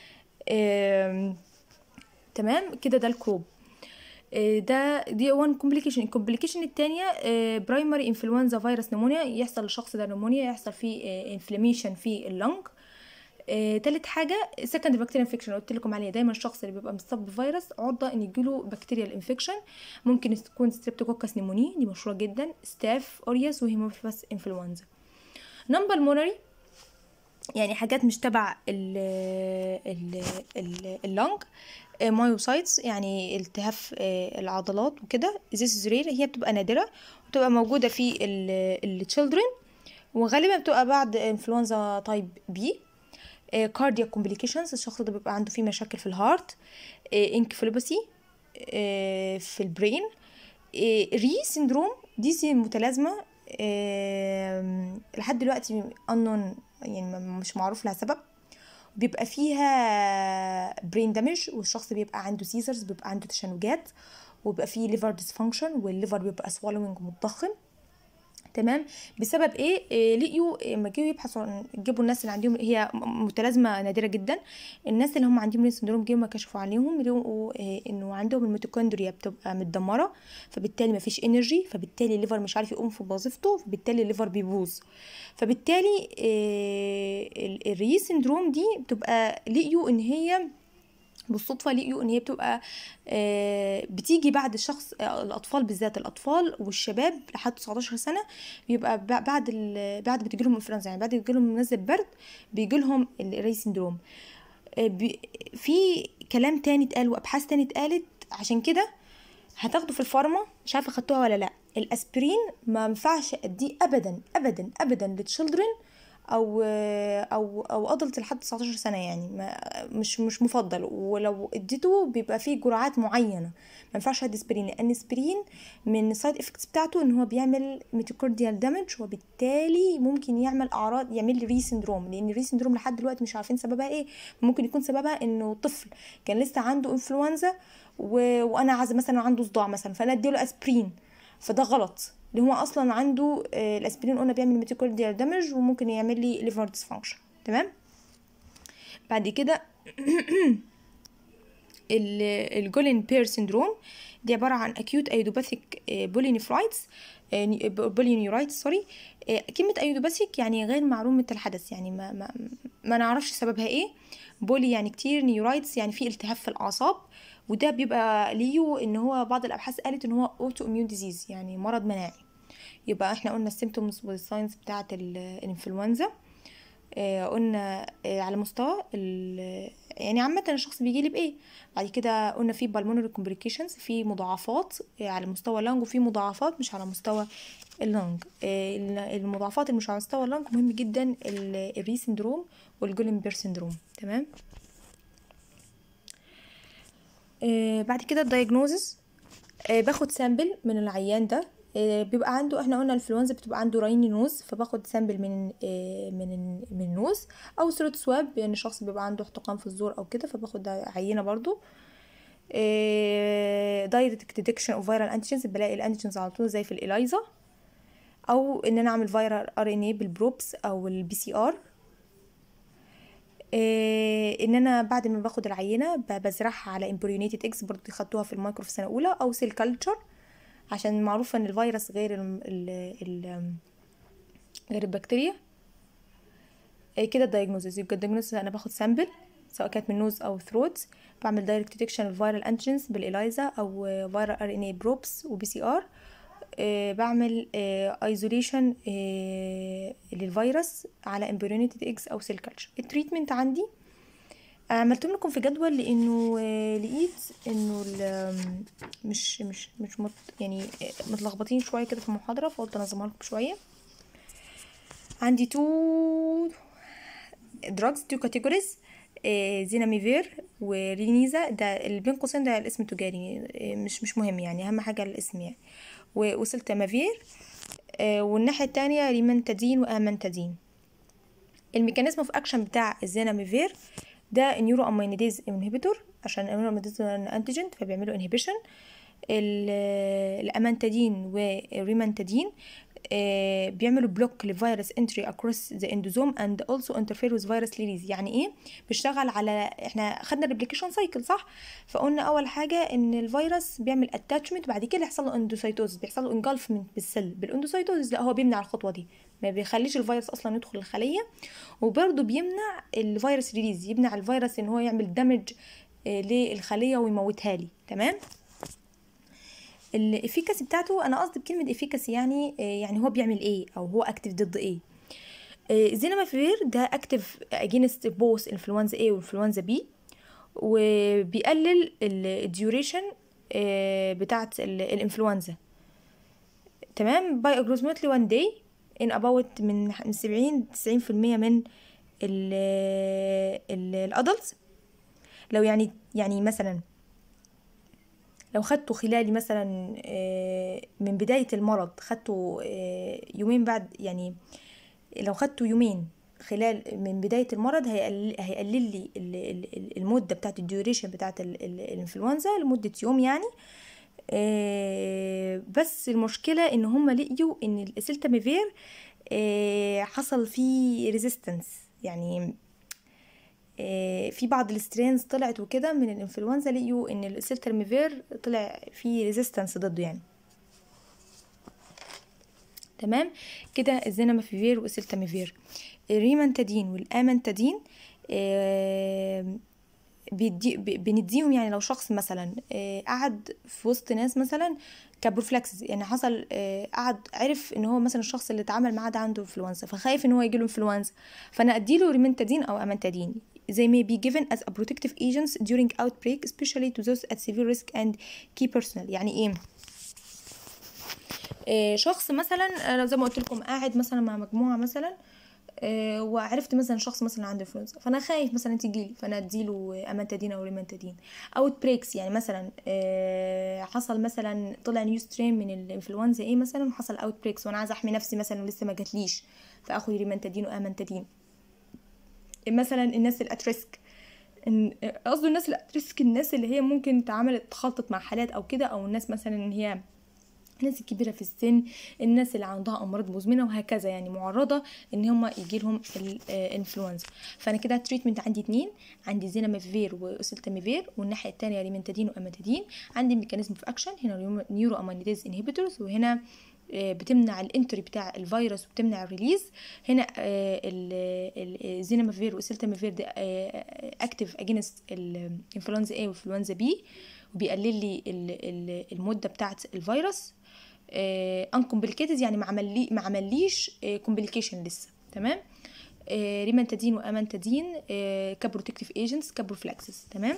آم، تمام كده ده الكروب آه، ده دي وان كومبليكيشن الكومبليكيشن التانية برايمري انفلونزا فيروس نمونيا يحصل للشخص ده نمونيا يحصل فيه انفلاميشن في اللنج آه، تالت حاجة سكند بكتيريا انفكشن قلت لكم عليها دايما الشخص اللي بيبقى مصاب بفيروس عرضة ان يجيله بكتيريال انفكشن ممكن تكون ستريبتوكوكس نيموني دي مشهورة جدا ستاف اورياس وهيموفيلس انفلونزا نمبر مونري يعني حاجات مش تبع ال ال ال اللنج مايوسايتس يعني التهاب آه، العضلات وكده زيس رير هي بتبقى نادرة وبتبقى موجودة في التشيلدرن وغالبا بتبقى بعد انفلونزا تايب بي كاردياك كومبليكيشنز الشخص ده بيبقى عنده فيه مشاكل في الهارت انكفالوباسي في البرين ري سيندروم دي سي متلازمة آم، لحد دلوقتي unknown يعني م- مش معروف لها سبب بيبقى فيها برين دامج والشخص بيبقى عنده سيزرز بيبقى عنده تشنجات وبيبقى فيه ليفر ديسفانكشن والليفر بيبقى سوالوينج متضخم تمام بسبب ايه, إيه لقيوا لما جيوا يبحثوا عن جابوا الناس اللي عندهم هي م- متلازمه نادره جدا الناس اللي هم عندهم رين سندروم جيوا ما كشفوا عليهم لقوا إيه انه عندهم الميتوكوندريا بتبقى متدمره فبالتالي ما فيش انرجي فبالتالي الليفر مش عارف يقوم في وظيفته فبالتالي الليفر بيبوظ فبالتالي إيه ال- الري سندروم دي بتبقى لقيوا ان هي بالصدفة لقيوا ان هي بتبقى آه، بتيجي بعد الشخص آه، الاطفال بالذات الاطفال والشباب لحد 19 سنة بيبقى ب- بعد ال- بعد ما تجي لهم انفلونزا يعني بعد ما تجي لهم نزله برد بيجي لهم الري سندروم آه، بي- في كلام تاني اتقال وابحاث تاني اتقالت عشان كده هتاخدوا في الفارما مش عارفه خدتوها ولا لا الاسبرين ما ينفعش اديه ابدا ابدا ابدا للتشيلدرن او او او ادلت لحد 19 سنه يعني ما مش مش مفضل ولو اديته بيبقى فيه جرعات معينه ما ينفعش ادي اسبرين لان اسبرين من السايد افكتس بتاعته ان هو بيعمل ميتوكارديال دامج وبالتالي ممكن يعمل اعراض يعمل لي ري سندروم لان الري سندروم لحد دلوقتي مش عارفين سببها ايه ممكن يكون سببها انه طفل كان لسه عنده انفلونزا و... وانا عايزه مثلا عنده صداع مثلا فانا اديله اسبرين فده غلط اللي هو اصلا عنده آه، الاسبرين قلنا بيعمل ميتوكارديال دامج وممكن يعمل لي ليفر ديسفانكشن تمام بعد كده ال- الجولين بير سيندروم دي عبارة عن acute idiopathic بولينيفرايتس بولينيورايتس سوري كلمة ايودوباثيك يعني غير معلومة الحدث يعني ما, ما, ما نعرفش سببها ايه بولي يعني كتير نيورايتس يعني في التهاب في الأعصاب وده بيبقى ليه ان هو بعض الابحاث قالت ان هو اوتو اميون ديزيز يعني مرض مناعي يبقى احنا قلنا السيمتومز والساينز بتاعه ال- الانفلونزا آه، قلنا آه، على مستوى ال- يعني عامة الشخص بيجي لي بإيه بعد كده قلنا في بالمونري كومبليكيشنز في مضاعفات آه، على مستوى اللنج وفي مضاعفات مش على مستوى اللنج آه، ال- المضاعفات اللي مش على مستوى اللنج مهم جدا ال- الري سندروم والجولين بير سندروم تمام آه، بعد كده الدايجنوزس باخد سامبل من العيان ده آه، بيبقى عنده احنا قلنا الانفلونزا بتبقى عنده رايني نوز فباخد سامبل من آه، من من النوز او صورة سواب يعني شخص بيبقى عنده احتقان في الزور او كده فباخد عينة برضو دايركت ديتكشن اوف فيرال انتيجنز بلاقي الانتيجنز على طول زي في الالايزا او ان انا اعمل فيرال ار ان اي بالبروبس او البي سي ار إيه ان انا بعد ما باخد العينه ب- بزرعها على امبريونيتد اكس برضه دي خدتوها في المايكرو في سنه اولى او سيل كلتشر عشان معروف ان الفيروس غير ال ال ال غير البكتيريا إيه كده الدايجنوزز يبقى الدايجنوزز انا باخد سامبل سواء كانت من نوز او ثروت بعمل دايركت ديتكشن الفيرال انتيجنز بالإلايزا او فيرال ار ان اي بروبس وبي سي ار بعمل ايزوليشن للفيروس على امبريونيتد اكس او سيل كلتشر التريتمنت عندي عملتهم لكم في جدول لانه آه، لقيت انه ال- مش مش مش مت يعني آه، متلخبطين شويه كده في المحاضره فقلت انظمها لكم شويه عندي تو drugs two categories آه، زيناميفير ورينيزا ده اللي بين قوسين ده الاسم التجاري آه، مش مش مهم يعني اهم حاجه الاسم يعني ووصلت مافير آه، والناحيه التانية ريمنتادين وامنتادين الميكانيزم اوف اكشن بتاع الزيناميفير ده نيورو امينيديز انهبيتور عشان النيورو امينيديز انتيجين فبيعملوا انهبيشن الامانتادين والريمانتادين آه، بيعملوا بلوك لفيروس انتري اكروس ذا اندوزوم اند اولسو انترفير وذ فيروس ليليز يعني ايه بيشتغل على احنا خدنا الريبليكيشن سايكل صح فقلنا اول حاجه ان الفيروس بيعمل اتاتشمنت بعد كده يحصل له اندوسايتوز بيحصل له انجلفمنت بالسيل بالاندوسايتوز لا هو بيمنع الخطوه دي ما بيخليش الفيروس اصلا يدخل الخليه وبرده بيمنع الفيروس ريليز يمنع الفيروس ان هو يعمل دامج للخليه ويموتها لي تمام الافيكاسي بتاعته انا قصدي بكلمه افيكاسي يعني يعني هو بيعمل ايه او هو اكتف ضد ايه الزينامافير ده اكتف اجينست بوث انفلونزا A وانفلونزا B وبيقلل الديوريشن بتاعت الانفلونزا تمام باي approximately one day in about من 70 90% من الادلتس لو يعني يعني مثلا لو خدته خلال مثلا من بداية المرض خدته يومين بعد يعني لو خدته يومين خلال من بداية المرض هيقلل, هيقلل لي المدة بتاعت الديوريشن بتاعت الانفلونزا لمدة يوم يعني بس المشكلة ان هم لقيوا ان السلتاميفير حصل فيه ريزيستنس يعني في بعض السترينز طلعت وكده من الانفلونزا لقيوا ان السلترميفير طلع فيه ريزيستنس ضده يعني تمام كده الزيناميفير والسلتاميفير الريمانتادين والامانتادين بيدي بنديهم يعني لو شخص مثلا قعد في وسط ناس مثلا كبروفلاكسس يعني حصل قعد عرف ان هو مثلا الشخص اللي اتعامل معاه ده عنده انفلونزا فخايف ان هو يجيله انفلونزا فانا اديله ريمنتادين او امانتادين they may be given as a protective agents during outbreak especially to those at severe risk and key personnel يعني ايه آه شخص مثلا زي ما قلت لكم قاعد مثلا مع مجموعه مثلا آه وعرفت مثلا شخص مثلا عنده انفلونزا فانا خايف مثلا تجيلي فانا اديله امانتادين او ريمانتادين اوت بريكس يعني مثلا آه حصل مثلا طلع نيو ستريم من الانفلونزا ايه مثلا وحصل اوت بريكس وانا عايزه احمي نفسي مثلا ولسه ما جاتليش فاخد ريمانتادين وامانتادين مثلا الناس اللي اتريسك قصده الناس اللي اتريسك الناس اللي هي ممكن اتعاملت تخلطت مع حالات او كده او الناس مثلا ان هي الناس الكبيرة في السن الناس اللي عندها أمراض مزمنة وهكذا يعني معرضة إن هما يجيلهم الانفلونزا فأنا كده التريتمنت عندي اتنين عندي زيناميفير وسلتاميفير والناحية التانية ريمنتادين وأماتادين عندي ميكانيزم في أكشن هنا نيورو أمانيديز انهبيتورز وهنا بتمنع الانتري بتاع الفيروس وبتمنع الريليز هنا الزيناميفير والسلتاميفير ده اكتف اجينست الانفلونزا A والانفلونزا B وبيقلل لي المده بتاعه الفيروس انكمبليكيتد يعني ما عملي ما عمليش كومبليكيشن لسه تمام ريمانتادين وامانتادين كبروتكتيف ايجنتس كبروفلاكسس تمام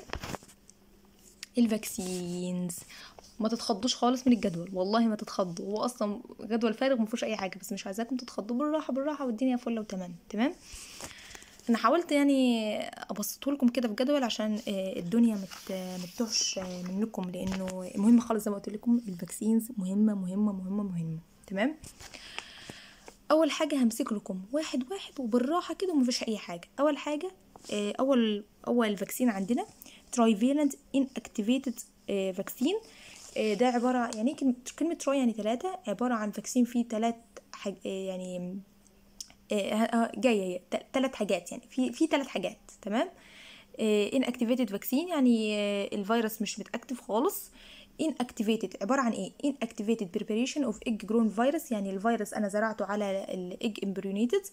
الفاكسينز ما تتخضوش خالص من الجدول والله ما تتخضوا هو اصلا جدول فارغ ما فيهوش اي حاجه بس مش عايزاكم تتخضوا بالراحه بالراحه والدنيا فله وتمام تمام انا حاولت يعني ابسطه لكم كده في جدول عشان الدنيا مت متوهش منكم لانه مهم خالص زي ما قلت لكم الفاكسينز مهمه مهمه مهمه مهمه تمام اول حاجه همسك لكم واحد واحد وبالراحه كده ومفيش اي حاجه اول حاجه اول اول فاكسين عندنا ترايفيلنت ان اكتيفيتد فاكسين ده عبارة يعني كلمة تراي يعني ثلاثة عبارة عن فاكسين فيه ثلاث حاج يعني جاية ثلاث حاجات يعني في في ثلاث حاجات تمام ان اكتيفيتد فاكسين يعني الفيروس مش متاكتف خالص ان اكتيفيتد عباره عن ايه ان اكتيفيتد بريباريشن اوف ايج جرون فيروس يعني الفيروس انا زرعته على الايج امبريونيتد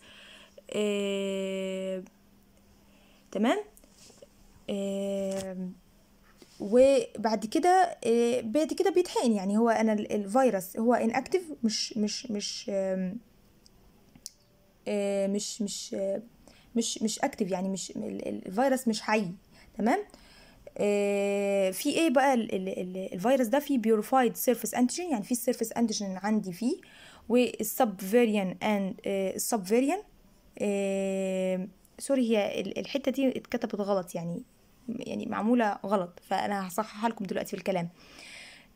تمام آه وبعد كده بعد كده بيتحقن يعني هو انا الفيروس هو ان اكتف مش مش مش مش مش مش مش اكتف يعني مش الفيروس مش حي تمام في ايه بقى الفيروس ده فيه بيوريفايد سيرفيس انتيجين يعني في السيرفيس انتيجين عندي فيه والسب فيريان اند السب فيريان سوري هي الحته دي اتكتبت غلط يعني يعني معموله غلط فانا هصححها لكم دلوقتي في الكلام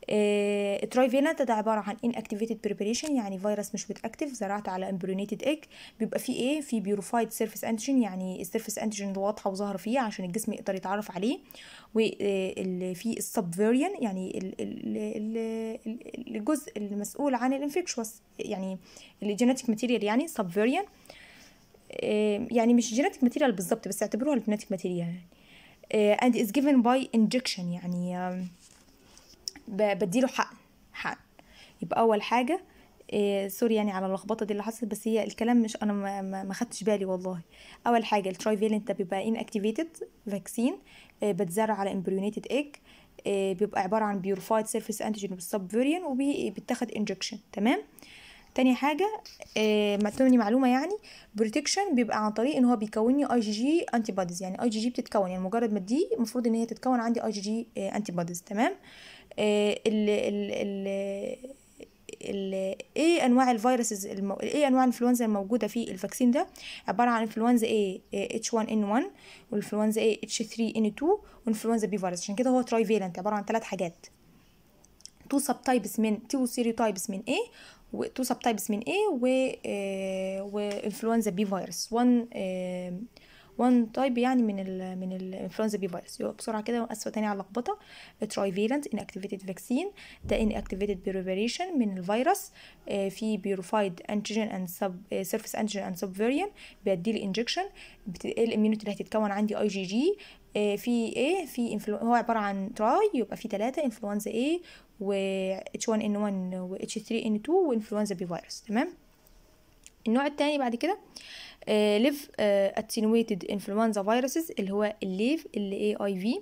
ترايفيلنت ده عباره عن inactivated preparation يعني فيروس مش بتاكتف زرعته على امبريونيتد ايج بيبقى فيه ايه في بيوروفايد سيرفيس انتيجين يعني السيرفيس انتيجين واضحه وظاهره فيه عشان الجسم يقدر يتعرف عليه وفي السب فيريان يعني ال- ال- ال- الجزء المسؤول عن الانفكشوس يعني الجينيتيك ماتيريال يعني سب فيريان يعني مش جينيتيك ماتيريال بالظبط بس اعتبروها الجينيتيك ماتيريال يعني آه، and is given by injection يعني آم، ب- بديله حقن حقن يبقى اول حاجه إيه سوري يعني على اللخبطه دي اللي حصلت بس هي الكلام مش انا ما, ما, ما خدتش بالي والله اول حاجه الترايفيلنت ده بيبقى ان اكتيفيتد فاكسين بتزرع على امبريونيتد ايج بيبقى عباره عن بيورفايد سيرفيس انتيجين بالسب فيريان وبيتاخد انجكشن تمام تاني حاجه آه، ما تاني معلومه يعني بروتكشن بيبقى عن طريق ان هو بيكون لي اي جي جي انتي بوديز يعني اي جي جي بتتكون يعني مجرد ما دي المفروض ان هي تتكون عندي اي جي جي انتي بوديز تمام آه، ال ال ال ال ايه انواع الفيروسز المو... ايه انواع الانفلونزا الموجوده في الفاكسين ده عباره عن انفلونزا A H1N1 والانفلونزا A H3N2 وانفلونزا B فيروس عشان كده هو ترايفيلنت عباره عن ثلاث حاجات تو سب تايبس من تو سيريوتايبس من A وتو سب تايبس من A و آه، وانفلونزا B فيروس 1 وان تايب يعني من ال من الانفلونزا بي فيروس يبقى بسرعه كده اسفه تاني على اللخبطه ترايفيلنت ان اكتيفيتد فاكسين ده ان اكتيفيتد بريفريشن من الفيروس آه، في بيوروفايد انتيجين اند سب سيرفيس انتيجين اند سب فيريان بيدي لي انجكشن الاميونيتي اللي هتتكون عندي اي جي جي في ايه في influ... هو عباره عن تراي يبقى في ثلاثه انفلونزا A و H1N1 و H3N2 وانفلونزا بي فيروس تمام النوع التاني بعد كده ليف اتنويتد انفلونزا فيروسز اللي هو الليف اللي اي اي في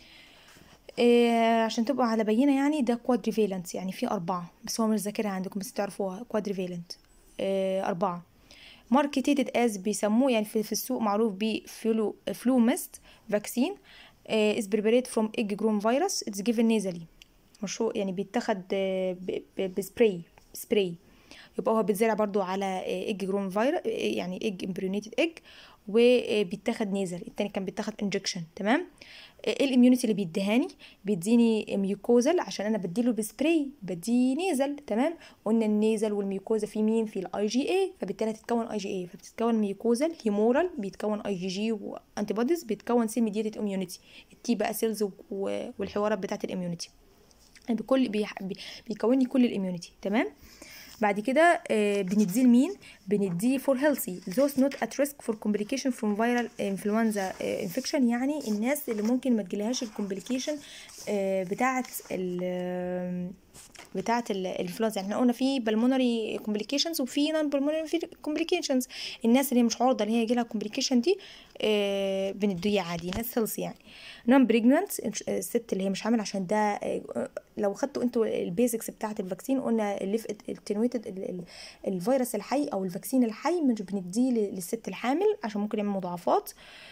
عشان تبقوا على بينه يعني ده كوادريفالنت يعني في أربعة بس هو مش ذاكرها عندكم بس تعرفوها كوادريفالنت أربعة ماركتيتد از بيسموه يعني في, في السوق معروف بفلو فلو ميست فاكسين از بريبريت فروم ايج جروم فيروس اتس جيفن نيزلي مشروع يعني بيتاخد آه، ب- ب- بسبراي سبراي يبقى هو بيتزرع برضو على ايج جروم فيروس يعني ايج امبريونيتد ايج وبيتاخد نيزل التاني كان بيتاخد انجكشن تمام ايه الاميونيتي اللي بيديهاني بيديني ميوكوزال عشان انا بديله بسبراي بدي نيزل تمام قلنا النيزل والميوكوزا في مين في الاي جي اي فبالتالي هتتكون اي جي اي فبتتكون ميوكوزال هيمورال بيتكون اي جي جي وانتي بوديز بيتكون سيل ميديتد اميونيتي التي بقى سيلز والحوارات بتاعت الاميونيتي بكل بيح- بي- بيكون لي كل الاميونيتي تمام بعد كده آه، بنديه لمين بنديه فور هيلثي those not at risk for complication from viral influenza آه، infection يعني الناس اللي ممكن ما تجيلهاش الكومبليكيشن بتاعه ال بتاعه الانفلونزا يعني احنا قلنا في بالمونري كومبليكيشنز وفي نون بالمونري كومبليكيشنز الناس اللي مش عرضه اللي هي يجيلها كومبليكيشن دي آه، بنديه عادي ناس هيلثي يعني نون بريجننت الست اللي هي مش حامل عشان ده آه، لو خدتوا انتوا البيزكس بتاعه الفاكسين قلنا الليف التنويتد الفيروس الحي او الفاكسين الحي مش بنديه ل- للست الحامل عشان ممكن يعمل مضاعفات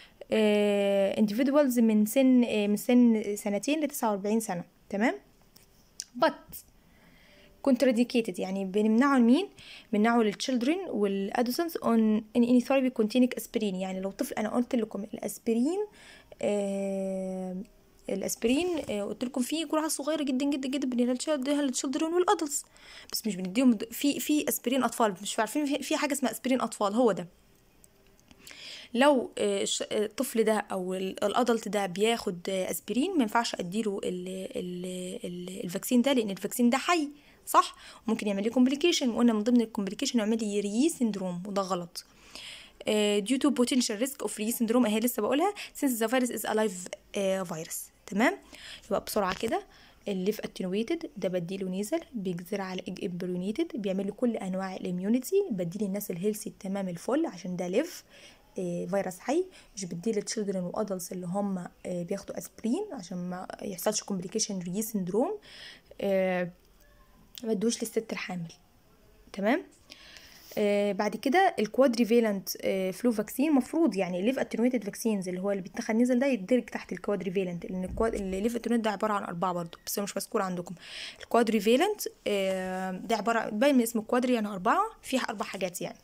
individuals من سن آه، من سن سنتين ل 49 سنه تمام but contraindicated يعني بنمنعه لمين بنمنعه للchildren والادolescents on in any therapy containing aspirin يعني لو طفل انا قلت لكم الاسبرين آه الاسبرين آه قلت لكم فيه جرعه صغيره جدا جدا جدا بنديها للchildren والادلتس بس مش بنديهم في في اسبرين اطفال مش عارفين في, في حاجه اسمها اسبرين اطفال هو ده لو آه، الش- آه، الطفل ده او ال- الادلت ده بياخد آه، اسبرين ما ينفعش اديله ال ال ال الفاكسين ده لان الفاكسين ده حي صح ممكن يعمل لي كومبليكيشن وقلنا من ضمن الكومبليكيشن يعمل لي ري سيندروم وده غلط آه، due to potential risk of re syndrome اهي لسه بقولها since the virus is alive آه، virus تمام يبقى بسرعه كده الليف اتنويتد ده بديله نيزل بيجزر على ايج امبريونيتد بيعمل له كل انواع الاميونيتي بديله الناس الهيلثي التمام الفل عشان ده ليف آه، فيروس حي مش بديه للتشيلدرن وادلتس اللي هم آه، بياخدوا اسبرين عشان ما يحصلش كومبليكيشن ري سيندروم ما بدوش للست الحامل تمام آه بعد كده الكوادريفالنت آه فلو فاكسين مفروض يعني الليف اتنويتد فاكسينز اللي هو اللي بيتاخد نزل ده يدرج تحت الكوادريفالنت لان الكواد الليف اتنويتد ده عباره عن اربعه برضو بس هو مش مذكور عندكم الكوادريفالنت آه ده عباره باين من اسم الكوادري يعني اربعه فيها اربع حاجات يعني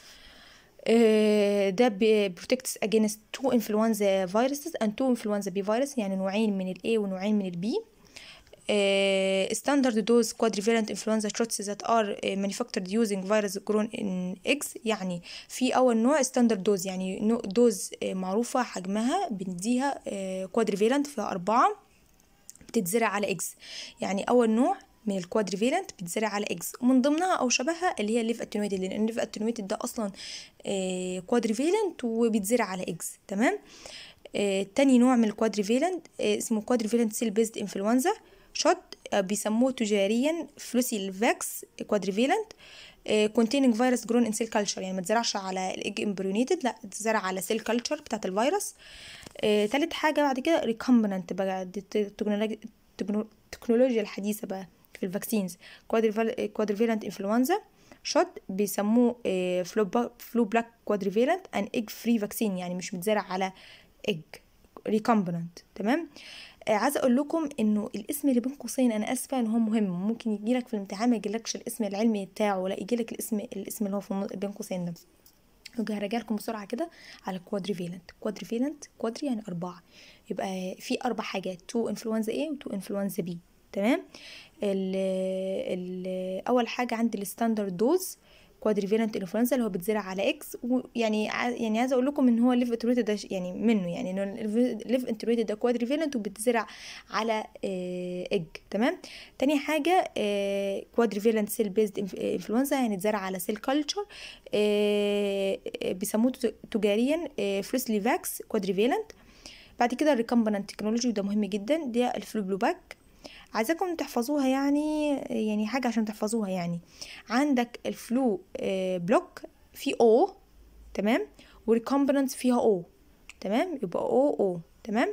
آه، ده بروتكتس against two influenza viruses and two influenza B virus يعني نوعين من ال A ونوعين من ال B uh, standard dose quadrivalent influenza shots that are uh, manufactured using virus grown in eggs يعني في أول نوع standard dose يعني نوع دوز uh, معروفة حجمها بنديها uh, quadrivalent فيها أربعة بتتزرع على eggs يعني أول نوع من الكوادريفالنت بتزرع على اكس ومن ضمنها او شبهها اللي هي الليف اتنويتد لان الليف اتنويتد ده اصلا آه كوادريفالنت وبيتزرع على اكس تمام آه تاني نوع من الكوادريفالنت آه اسمه كوادريفالنت سيل بيزد انفلونزا شوت آه بيسموه تجاريا فلوسي فاكس كوادريفالنت containing فيروس جرون ان سيل كلتشر يعني ما تزرعش على الايج امبريونيتد لا تزرع على سيل كلتشر بتاعت الفيروس آه تالت حاجه بعد كده ريكومبننت بقى التكنولوجيا الحديثه بقى في الفاكسينز كوادريفالنت انفلونزا شوت بيسموه فلو فلو بلاك كوادريفالنت ان ايج فري فاكسين يعني مش متزرع على ايج ريكومبننت تمام آه عايزه اقول لكم انه الاسم اللي بين قوسين انا اسفه ان هو مهم ممكن يجيلك في الامتحان ما يجيلكش الاسم العلمي بتاعه لا يجيلك الاسم الاسم اللي هو في بين قوسين ده هرجع لكم بسرعه كده على الكوادريفالنت كوادريفالنت كوادري يعني اربعه يبقى في اربع حاجات تو انفلونزا A وتو انفلونزا B تمام ال ال اول حاجه عندي الستاندرد دوز كوادريفالنت انفلونزا اللي هو بيتزرع على اكس ويعني يعني عايزه اقول لكم ان هو ليف انترويتد ده يعني منه يعني انه الليف انترويتد ده كوادريفالنت وبيتزرع على ايج تمام تاني حاجه كوادريفالنت سيل بيزد انفلونزا يعني اتزرع على سيل كلتشر بيسموه تجاريا فلوسلي فاكس كوادريفالنت بعد كده الريكمبننت تكنولوجي وده مهم جدا ده الفلو بلو باك عايزاكم تحفظوها يعني يعني حاجة عشان تحفظوها يعني عندك الفلو بلوك في او تمام والريكومبننت فيها او تمام يبقى او او تمام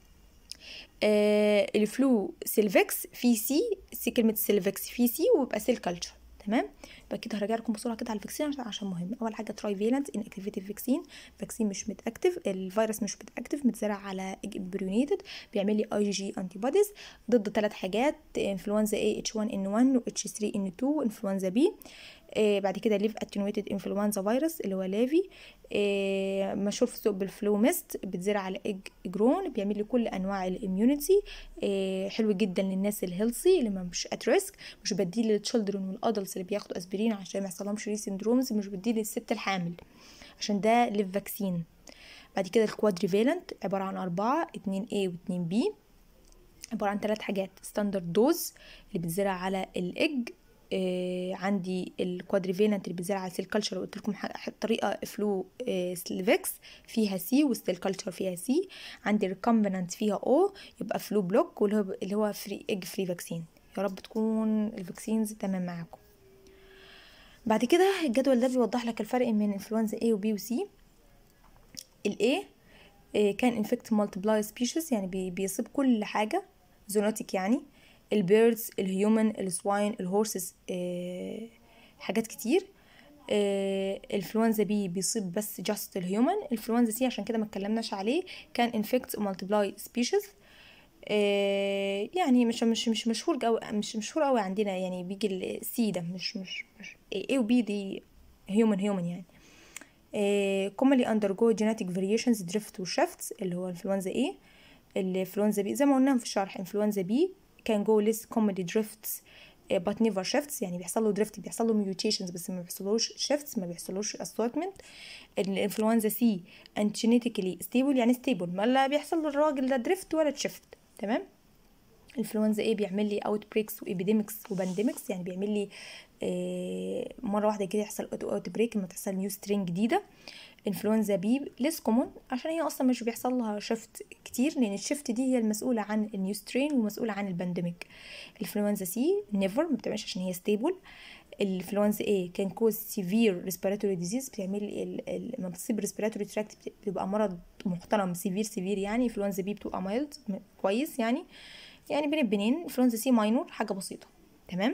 آه الفلو سيلفكس في سي سي كلمة سيلفكس في سي ويبقى سيل كلتشر تمام يبقى كده هرجع لكم بسرعه كده على الفاكسين عشان مهم اول حاجه تراي فيلنت ان اكتيفيتيف فاكسين فاكسين مش متاكتف الفيروس مش متاكتف متزرع على امبريونيتد بيعمل لي اي جي جي انتي بوديز ضد ثلاث حاجات انفلونزا اي اتش 1 ان 1 و اتش 3 ان 2 انفلونزا بي آه بعد كده ليف اتنويتد انفلونزا فيروس اللي هو لافي آه مشهور في السوق بالفلو ميست بتزرع على ايج جرون بيعمل لي كل انواع الاميونيتي آه حلو جدا للناس الهيلثي اللي مش ات ريسك مش بديه للتشيلدرن والادلتس اللي بياخدوا اسبرين عشان ما يحصلهمش ري سندرومز مش بديه للست الحامل عشان ده ليف فاكسين بعد كده الكوادريفالنت عباره عن أربعة اتنين A واتنين B عبارة عن ثلاث حاجات ستاندرد دوز اللي بتزرع على الايج آه عندي الكوادريفالنت اللي بيتزرع على سيل كلتشر قلت لكم طريقه فلو آه سليفكس فيها سي والسيل كلتشر فيها سي عندي ريكومبننت فيها او يبقى فلو بلوك واللي هو اللي هو فري ايج فري فاكسين يا رب تكون الفاكسينز تمام معاكم بعد كده الجدول ده بيوضح لك الفرق بين انفلونزا A و B و C ال A آه كان انفكت مالتيبلاي سبيشيز يعني بي بيصيب كل حاجه زونوتيك يعني البيردز الهيومن السواين الهورسز آه حاجات كتير آه الانفلونزا بي بيصيب بس جاست الهيومن الانفلونزا سي عشان كده ما اتكلمناش عليه كان انفكت مالتيبلاي سبيشيز آه يعني مش مش مش مشهور قوي مش مشهور قوي عندنا يعني بيجي السي ده مش مش مش اي وبي دي هيومن هيومن يعني commonly undergo genetic variations drift وشفتس اللي هو انفلونزا A الانفلونزا B زي ما قلنا في الشرح انفلونزا B can go less commonly drifts but never shifts يعني بيحصل له دريفت بيحصل له mutations بس ما بيحصلوش shifts ما بيحصلوش assortment الانفلونزا C and genetically stable يعني stable ما لا بيحصل للراجل ده دريفت ولا تشفت تمام الانفلونزا A بيعمل لي اوت بريكس وابيديمكس وبانديمكس يعني بيعمل لي آه مره واحده كده يحصل اوت بريك لما تحصل نيو سترين جديده انفلونزا بي ليس كومون عشان هي اصلا مش بيحصل لها شفت كتير لان الشفت دي هي المسؤوله عن النيو سترين ومسؤوله عن البانديميك الانفلونزا سي نيفر ما بتعملش عشان هي ستيبل الانفلونزا A كان كوز سيفير ريسبيراتوري ديزيز بتعمل لما بتصيب ريسبيراتوري تراكت بتبقى مرض محترم سيفير سيفير يعني انفلونزا بي بتبقى مايلد كويس يعني يعني بين البنين انفلونزا سي ماينور حاجه بسيطه تمام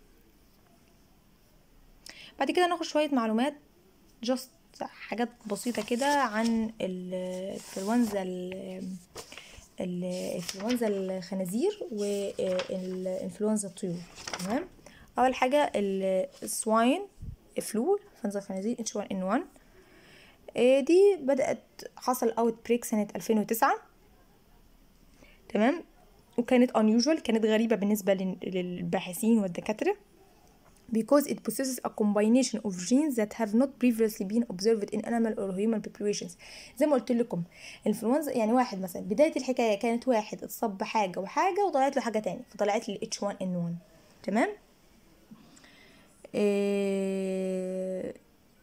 بعد كده ناخد شويه معلومات جاست حاجات بسيطه كده عن الانفلونزا الانفلونزا الخنازير والانفلونزا الطيور تمام اول حاجه السواين فلو انفلونزا الخنازير اتش 1 ان 1 دي بدات حصل اوت بريك سنه 2009 تمام وكانت unusual كانت غريبة بالنسبة لل- للباحثين والدكاترة because it possesses a combination of genes that have not previously been observed in animal or human populations زي ما قلت لكم الانفلونزا يعني واحد مثلا بداية الحكاية كانت واحد اتصاب بحاجة وحاجة وطلعت له حاجة تانية فطلعت لي H1N1 تمام إيه...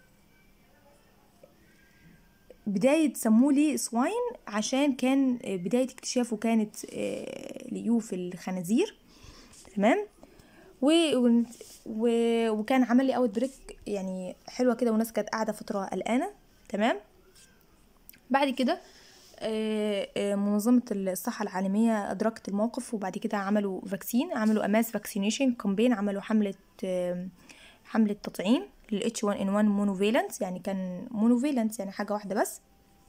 بداية سموه لي سواين عشان كان بداية اكتشافه كانت آه، ليو في الخنازير تمام و... و... و- وكان عمل لي اوت بريك يعني حلوه كده والناس كانت قاعده فتره قلقانه تمام بعد كده آه، آه، منظمة الصحة العالمية أدركت الموقف وبعد كده عملوا فاكسين عملوا أماس فاكسينيشن كامبين عملوا حملة آه، حملة تطعيم لل H1N1 مونوفيلنس يعني كان مونوفيلنس يعني حاجة واحدة بس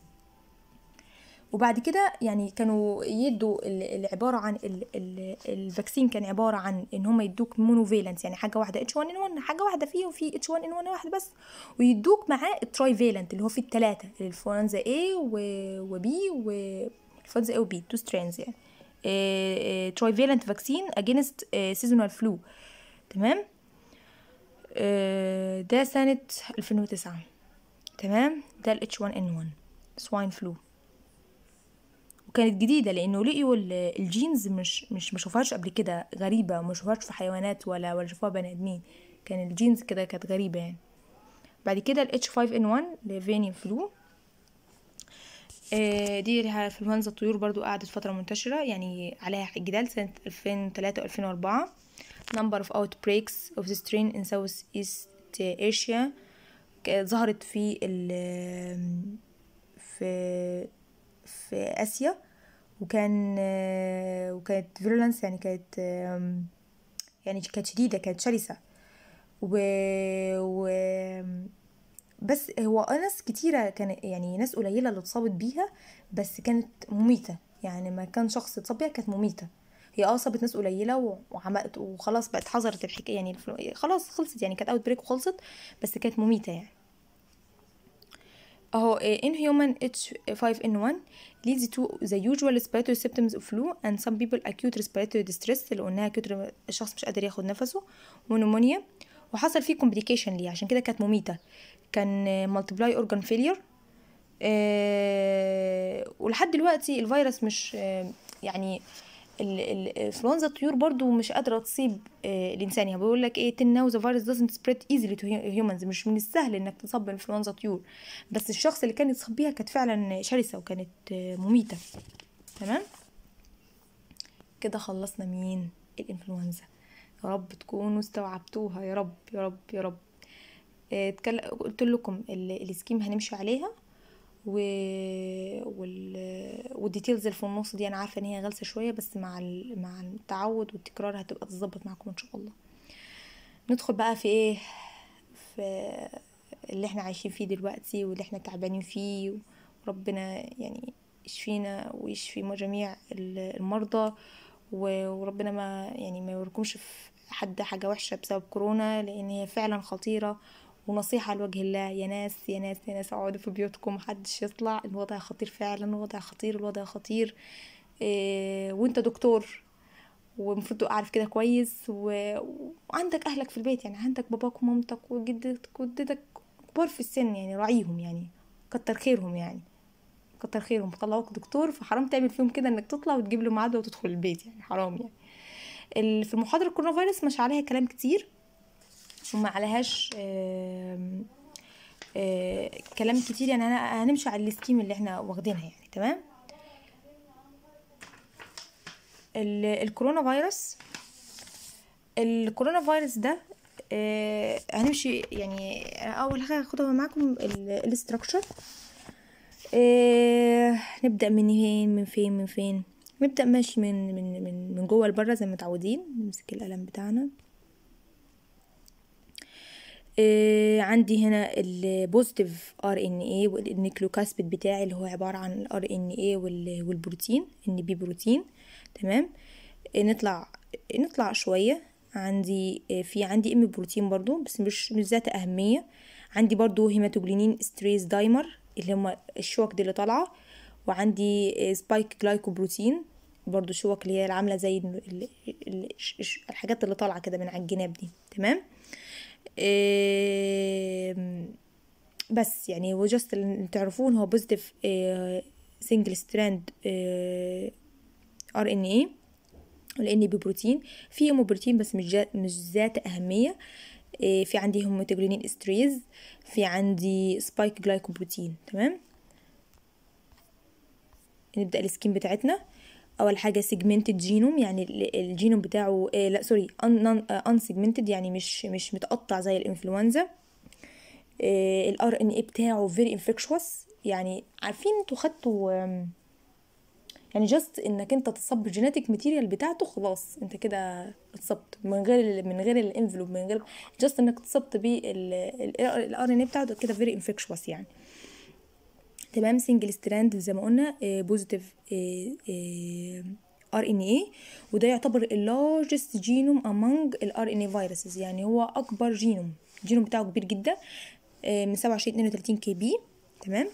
وبعد كده يعني كانوا يدوا ال- العبارة عن ال ال الفاكسين كان عبارة عن ان هم يدوك مونوفيلنس يعني حاجة واحدة H1N1 حاجة واحدة فيه وفي H1N1 واحد بس ويدوك معاه الترايفالنت اللي هو فيه التلاتة الانفلونزا A و و B و الانفلونزا A و B تو سترينز يعني ترايفالنت فاكسين against سيزونال فلو تمام آه، ده سنة 2009 تمام ده ال H1N1 سواين فلو وكانت جديدة لأنه لقيوا ال- الجينز مش مش ما شوفهاش قبل كده غريبة وما شوفهاش في حيوانات ولا ولا شوفوها بني آدمين كان الجينز كده كانت غريبة يعني بعد كده ال H5N1 اللي فينيان فلو آه، دي لها انفلونزا الطيور برضو قعدت فترة منتشرة يعني عليها جدال سنة 2003 و 2004 number of outbreaks of the strain in Southeast Asia ك- ظهرت في ال في في آسيا وكان آه، وكانت فيرولنس يعني كانت آم، يعني كانت شديدة كانت شرسة و, و بس هو ناس كتيرة كان يعني ناس قليلة اللي اتصابت بيها بس كانت مميتة يعني ما كان شخص اتصاب بيها كانت مميتة هي اه صابت ناس قليلة و- وعملت وخلاص بقت حظرت الحكاية يعني الفلو- خلاص خلصت يعني كانت اوت بريك وخلصت بس كانت مميتة يعني اهو uh, inhuman H5N1 leads to the usual respiratory symptoms of flu and some people acute respiratory distress اللي قلناها كتر الشخص مش قادر ياخد نفسه ونمونيا وحصل فيه complication ليه عشان كده كانت مميتة كان uh, multiply organ failure آه ولحد دلوقتي الفيروس مش آه يعني ال- ال- انفلونزا الطيور برضو مش قادرة تصيب آه الإنسان يعني بيقول لك ايه till now the virus doesn't spread easily to humans مش من السهل انك تصاب بانفلونزا طيور بس الشخص اللي كان يتصاب بيها كانت فعلا شرسة وكانت آه مميتة تمام كده خلصنا مين الانفلونزا يا رب تكونوا استوعبتوها يا رب يا رب يا رب آه، اتكل- قلت لكم ال- السكيم هنمشي عليها و... وال... والديتيلز اللي في النص دي انا عارفه ان هي غلسه شويه بس مع ال... مع التعود والتكرار هتبقى تظبط معاكم ان شاء الله ندخل بقى في ايه في اللي احنا عايشين فيه دلوقتي واللي احنا تعبانين فيه وربنا يعني يشفينا ويشفي جميع ال- المرضى و- وربنا ما يعني ما يوريكمش في حد حاجة وحشة بسبب كورونا لأن هي فعلا خطيرة ونصيحة لوجه الله يا ناس يا ناس يا ناس اقعدوا في بيوتكم محدش يطلع الوضع خطير فعلا الوضع خطير الوضع خطير إيه وانت دكتور والمفروض تبقى عارف كده كويس و... وعندك اهلك في البيت يعني عندك باباك ومامتك وجدتك وجدتك كبار في السن يعني راعيهم يعني كتر خيرهم يعني كتر خيرهم طلعوك دكتور فحرام تعمل فيهم كده انك تطلع وتجيب له ميعاد وتدخل البيت يعني حرام يعني ال- في المحاضرة الكورونا فيروس مش عليها كلام كتير وما عليهاش آم، آه، كلام كتير يعني انا هنمشي على السكيم اللي احنا واخدينها يعني تمام ال- الكورونا فيروس الكورونا فيروس ده آه، هنمشي يعني أنا اول حاجه هاخدها معاكم الاستراكشر نبدا من فين من فين من فين نبدا ماشي من من من من جوه لبره زي ما متعودين نمسك القلم بتاعنا آه، عندي هنا البوزيتيف ار ان اي والنيكلوكاسبيد بتاعي اللي هو عباره عن الار ان اي والبروتين ان بي بروتين تمام آه، نطلع نطلع شويه عندي آه، في عندي ام بروتين برضو بس مش مش ذات اهميه عندي برضو هيماتوجلينين ستريس دايمر اللي هما الشوك دي اللي طالعه وعندي آه، سبايك جلايكوبروتين برضو شوك اللي هي عامله زي ال- ال- ال- الش- الحاجات اللي طالعه كده من على الجناب دي تمام آم، بس يعني هو جاست اللي تعرفون هو بوزيتيف سنجل ستراند ار ان اي لان ببروتين في هيموبروتين بس مش جا مش ذات اهميه إيه، في عندي هيموتوجلينين استريز في عندي سبايك جلايكوبروتين تمام نبدا السكين بتاعتنا اول حاجه سيجمنتد جينوم يعني ال- الجينوم بتاعه إيه لا سوري ان سيجمنتد يعني مش مش متقطع زي الانفلونزا الار ان اي بتاعه فيري انفكشوس يعني عارفين انتوا خدتوا آم، يعني جاست انك انت تصب الجينيتك ماتيريال بتاعته خلاص انت كده اتصبت من غير من غير الانفلوب من غير جاست انك اتصبت بالار ان اي بتاعته كده فيري انفكشوس يعني تمام سنجل ستراند زي ما قلنا بوزيتيف ار ان اي وده يعتبر اللارجست جينوم امونج الار ان اي فيروسز يعني هو اكبر جينوم الجينوم بتاعه كبير جدا آه، من 27 32 كي بي تمام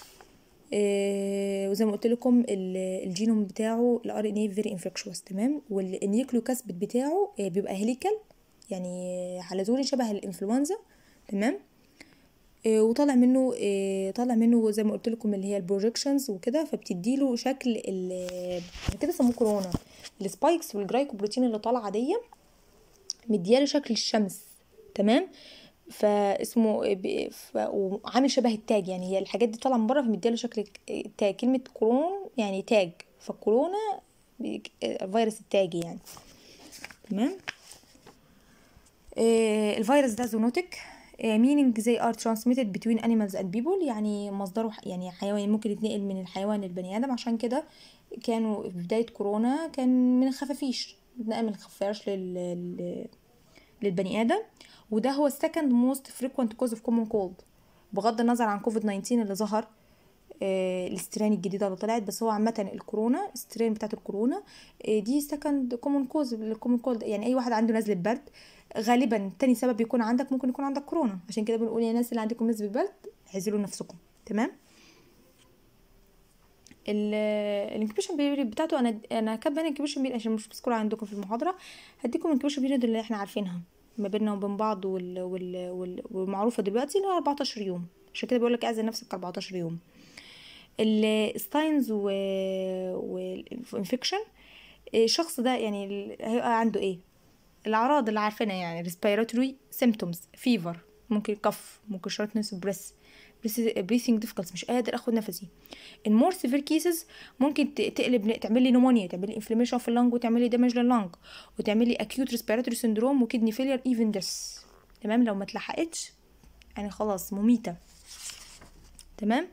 آه، وزي ما قلت لكم ال- الجينوم بتاعه الار ان اي فيري انفكشوس تمام والنيوكليوكاسبيد بتاعه آه، بيبقى هيليكال يعني حلزوني شبه الانفلونزا تمام آه، وطالع منه آه، طالع منه زي ما قلت لكم اللي هي البروجكشنز وكده فبتديله شكل ال عشان كده سموه كورونا السبايكس والجلايكوبروتين اللي طالعه دي مدياله شكل الشمس تمام فاسمه ب- ف... وعامل شبه التاج يعني هي الحاجات دي طالعه من بره فمدياله شكل تاج كلمه كورون يعني تاج فالكورونا ب- فيروس التاج يعني تمام آه، الفيروس ده زونوتيك meaning they are transmitted between animals and people يعني مصدره ح- يعني حيوان ممكن يتنقل من الحيوان للبني ادم عشان كده كانوا في بداية كورونا كان من الخفافيش بتنقل من الخفاش لل... لل... للبني ادم وده هو السكند موست frequent cause of common cold بغض النظر عن كوفيد 19 اللي ظهر آه، الاسترين الجديده اللي طلعت بس هو عامه الكورونا الاسترين بتاعت الكورونا آه، دي سكند كومون كوز للكومون كولد يعني اي واحد عنده نزله برد غالبا تاني سبب يكون عندك ممكن يكون عندك كورونا عشان كده بنقول يا ناس اللي عندكم نزله برد اعزلوا نفسكم تمام الانكبيشن بيريد بتاعته انا انا كاتبه هنا الانكبيشن بيريد عشان مش مذكوره عندكم في المحاضره هديكم الانكبيشن بيريد اللي احنا عارفينها ما بيننا وبين بعض وال... وال... وال... والمعروفه دلوقتي اللي هو 14 يوم عشان كده بقول لك اعزل نفسك 14 يوم الستاينز و... والانفكشن الشخص ده يعني ال- هيبقى عنده ايه الاعراض اللي عارفينها يعني respiratory symptoms fever ممكن كف ممكن shortness of breath breathing difficulties مش قادر اخد نفسي in more severe cases ممكن ت- تقلب تعمل لي نمونيا تعمل لي inflammation في اللنج وتعمل لي damage لللنج وتعمل لي acute respiratory syndrome وكدني failure even death تمام لو ما اتلحقتش يعني خلاص مميتة تمام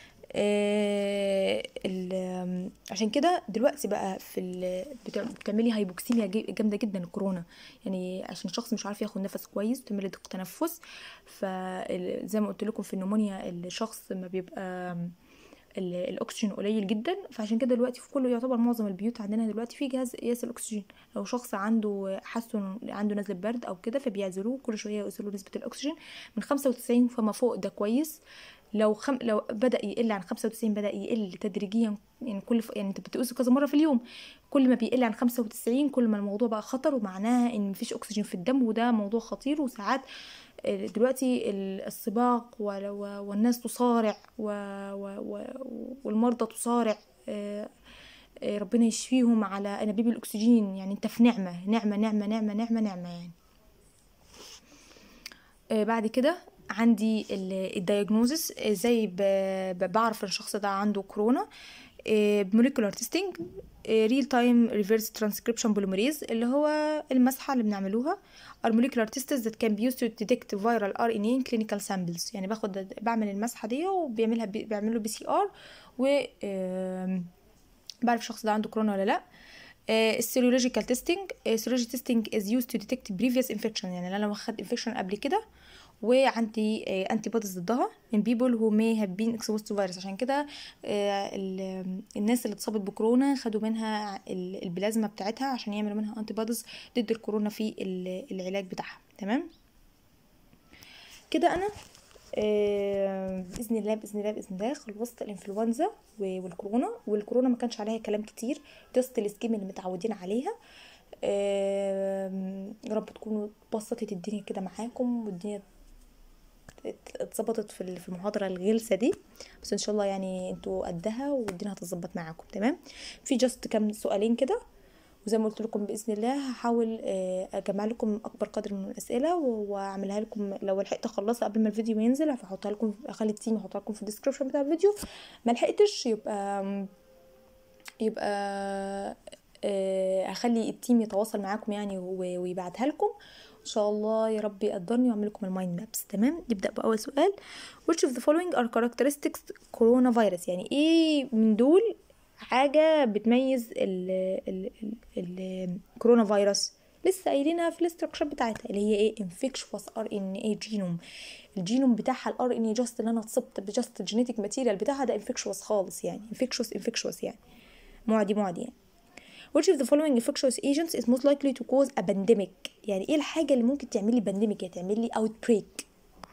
آه ال- عشان كده دلوقتي بقى في ال... بتع- بتعملي هايبوكسيميا جي- جامده جدا الكورونا يعني عشان الشخص مش عارف ياخد نفس كويس بتعملي ضيق تنفس فزي ما قلت لكم في النمونيا الشخص ما بيبقى ال- الاكسجين قليل جدا فعشان كده دلوقتي في كله يعتبر معظم البيوت عندنا دلوقتي في جهاز قياس الاكسجين لو شخص عنده حاسه إنه عنده نزله برد او كده فبيعزلوه كل شويه يقيسوا له نسبه الاكسجين من 95 فما فوق ده كويس لو خم... لو بدا يقل عن 95 بدا يقل تدريجيا يعني كل ف... يعني انت بتقيسه كذا مره في اليوم كل ما بيقل عن 95 كل ما الموضوع بقى خطر ومعناها ان مفيش اكسجين في الدم وده موضوع خطير وساعات آه، دلوقتي ال- السباق وال- و- والناس تصارع و... و... و... والمرضى تصارع آه، آه، ربنا يشفيهم على انابيب الاكسجين يعني انت في نعمه نعمه نعمه نعمه نعمه نعمه يعني آه، بعد كده عندي الدايجنوزس ازاي ب- ب- بعرف ان الشخص ده عنده كورونا بموليكولار تيستينج ريل تايم ريفيرس ترانسكريبشن بوليمريز اللي هو المسحه اللي بنعملوها are molecular tests that can be used to detect viral RNA in clinical samples يعني باخد بعمل المسحه دي وبيعملها بي- بيعمل له بي سي ار و آم، بعرف الشخص ده عنده كورونا ولا لا السيرولوجيكال تيستينج السيرولوجي تيستينج از يوز تو ديتكت بريفيوس انفكشن يعني انا لو واخد انفكشن قبل كده وعندي انتي بوديز ضدها in people who may have been exposed to virus عشان كده آه، ال- الناس اللي اتصابت بكورونا خدوا منها ال- البلازما بتاعتها عشان يعملوا منها انتي بوديز ضد الكورونا في ال- العلاج بتاعها تمام كده انا آه، باذن الله باذن الله باذن الله خلصت الانفلونزا و- والكورونا والكورونا ما كانش عليها كلام كتير جاست السكيم اللي متعودين عليها آم، يا رب تكونوا اتبسطت الدنيا كده معاكم والدنيا ات- اتظبطت في ال- في المحاضره الغلسه دي بس ان شاء الله يعني انتوا قدها والدنيا هتظبط معاكم تمام في جاست كام سؤالين كده وزي ما قلت لكم باذن الله هحاول آه، اجمع لكم اكبر قدر من الاسئله و- واعملها لكم لو لحقت اخلصها قبل ما الفيديو ينزل هحطها لكم اخلي التيم يحطها لكم في الديسكربشن بتاع الفيديو ما لحقتش يبقى يبقى آه، هخلي التيم يتواصل معاكم يعني و- ويبعتها لكم ان شاء الله يا رب يقدرني واعمل لكم المايند مابس تمام نبدا باول سؤال which of the following are characteristics coronavirus يعني ايه من دول حاجه بتميز ال ال ال الكورونا فيروس لسه قايلينها في الاستراكشر بتاعتها اللي هي ايه infectious ار ان اي جينوم الجينوم بتاعها الار ان اي جاست اللي انا اتصبت بجاست الجينيتك ماتيريال بتاعها ده infectious خالص يعني infectious infectious يعني معدي معدي يعني which of the following infectious agents is most likely to cause a pandemic يعني ايه الحاجة اللي ممكن تعمل لي pandemic يعني تعمل لي outbreak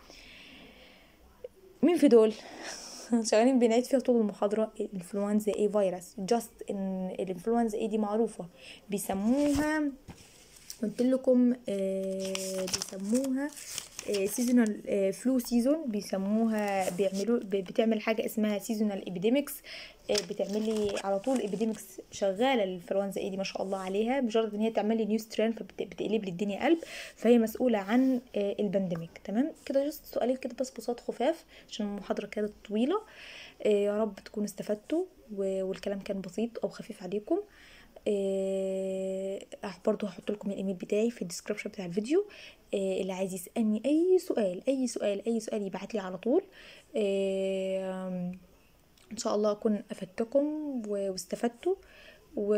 مين في دول شغالين بنعيد فيها طول المحاضرة الانفلونزا ايه فيروس جاست ان الانفلونزا ايه دي معروفة بيسموها قلت لكم آه بيسموها سيزونال فلو سيزون بيسموها بيعملوا ب- بتعمل حاجه اسمها سيزونال ابيديمكس بتعمل لي على طول ابيديمكس شغاله الانفلونزا ايه دي ما شاء الله عليها مجرد ان هي تعمل لي نيو سترين فبتقلب لي الدنيا قلب فهي مسؤوله عن آه، البانديميك تمام كده جست سؤالين كده بس بساط خفاف عشان المحاضره كانت طويله آه، يا رب تكونوا استفدتوا و- والكلام كان بسيط او خفيف عليكم آه، برضو هحط لكم الايميل بتاعي في الديسكربشن بتاع الفيديو آه، اللي عايز يسالني اي سؤال اي سؤال اي سؤال يبعت لي على طول آه، ان شاء الله اكون افدتكم و- واستفدتوا و...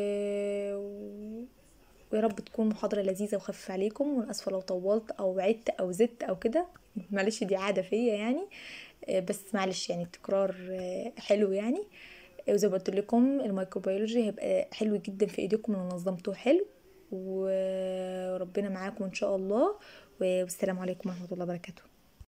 ويا رب تكون محاضرة لذيذة وخفيفة عليكم وانا اسفة لو طولت او عدت او زدت او كده معلش دي عادة فيا يعني آه، بس معلش يعني التكرار آه، حلو يعني آه، وزي ما قلت لكم الميكروبيولوجي هيبقى حلو جدا في ايديكم لو نظمتوه حلو وربنا معاكم ان شاء الله والسلام عليكم ورحمة الله وبركاته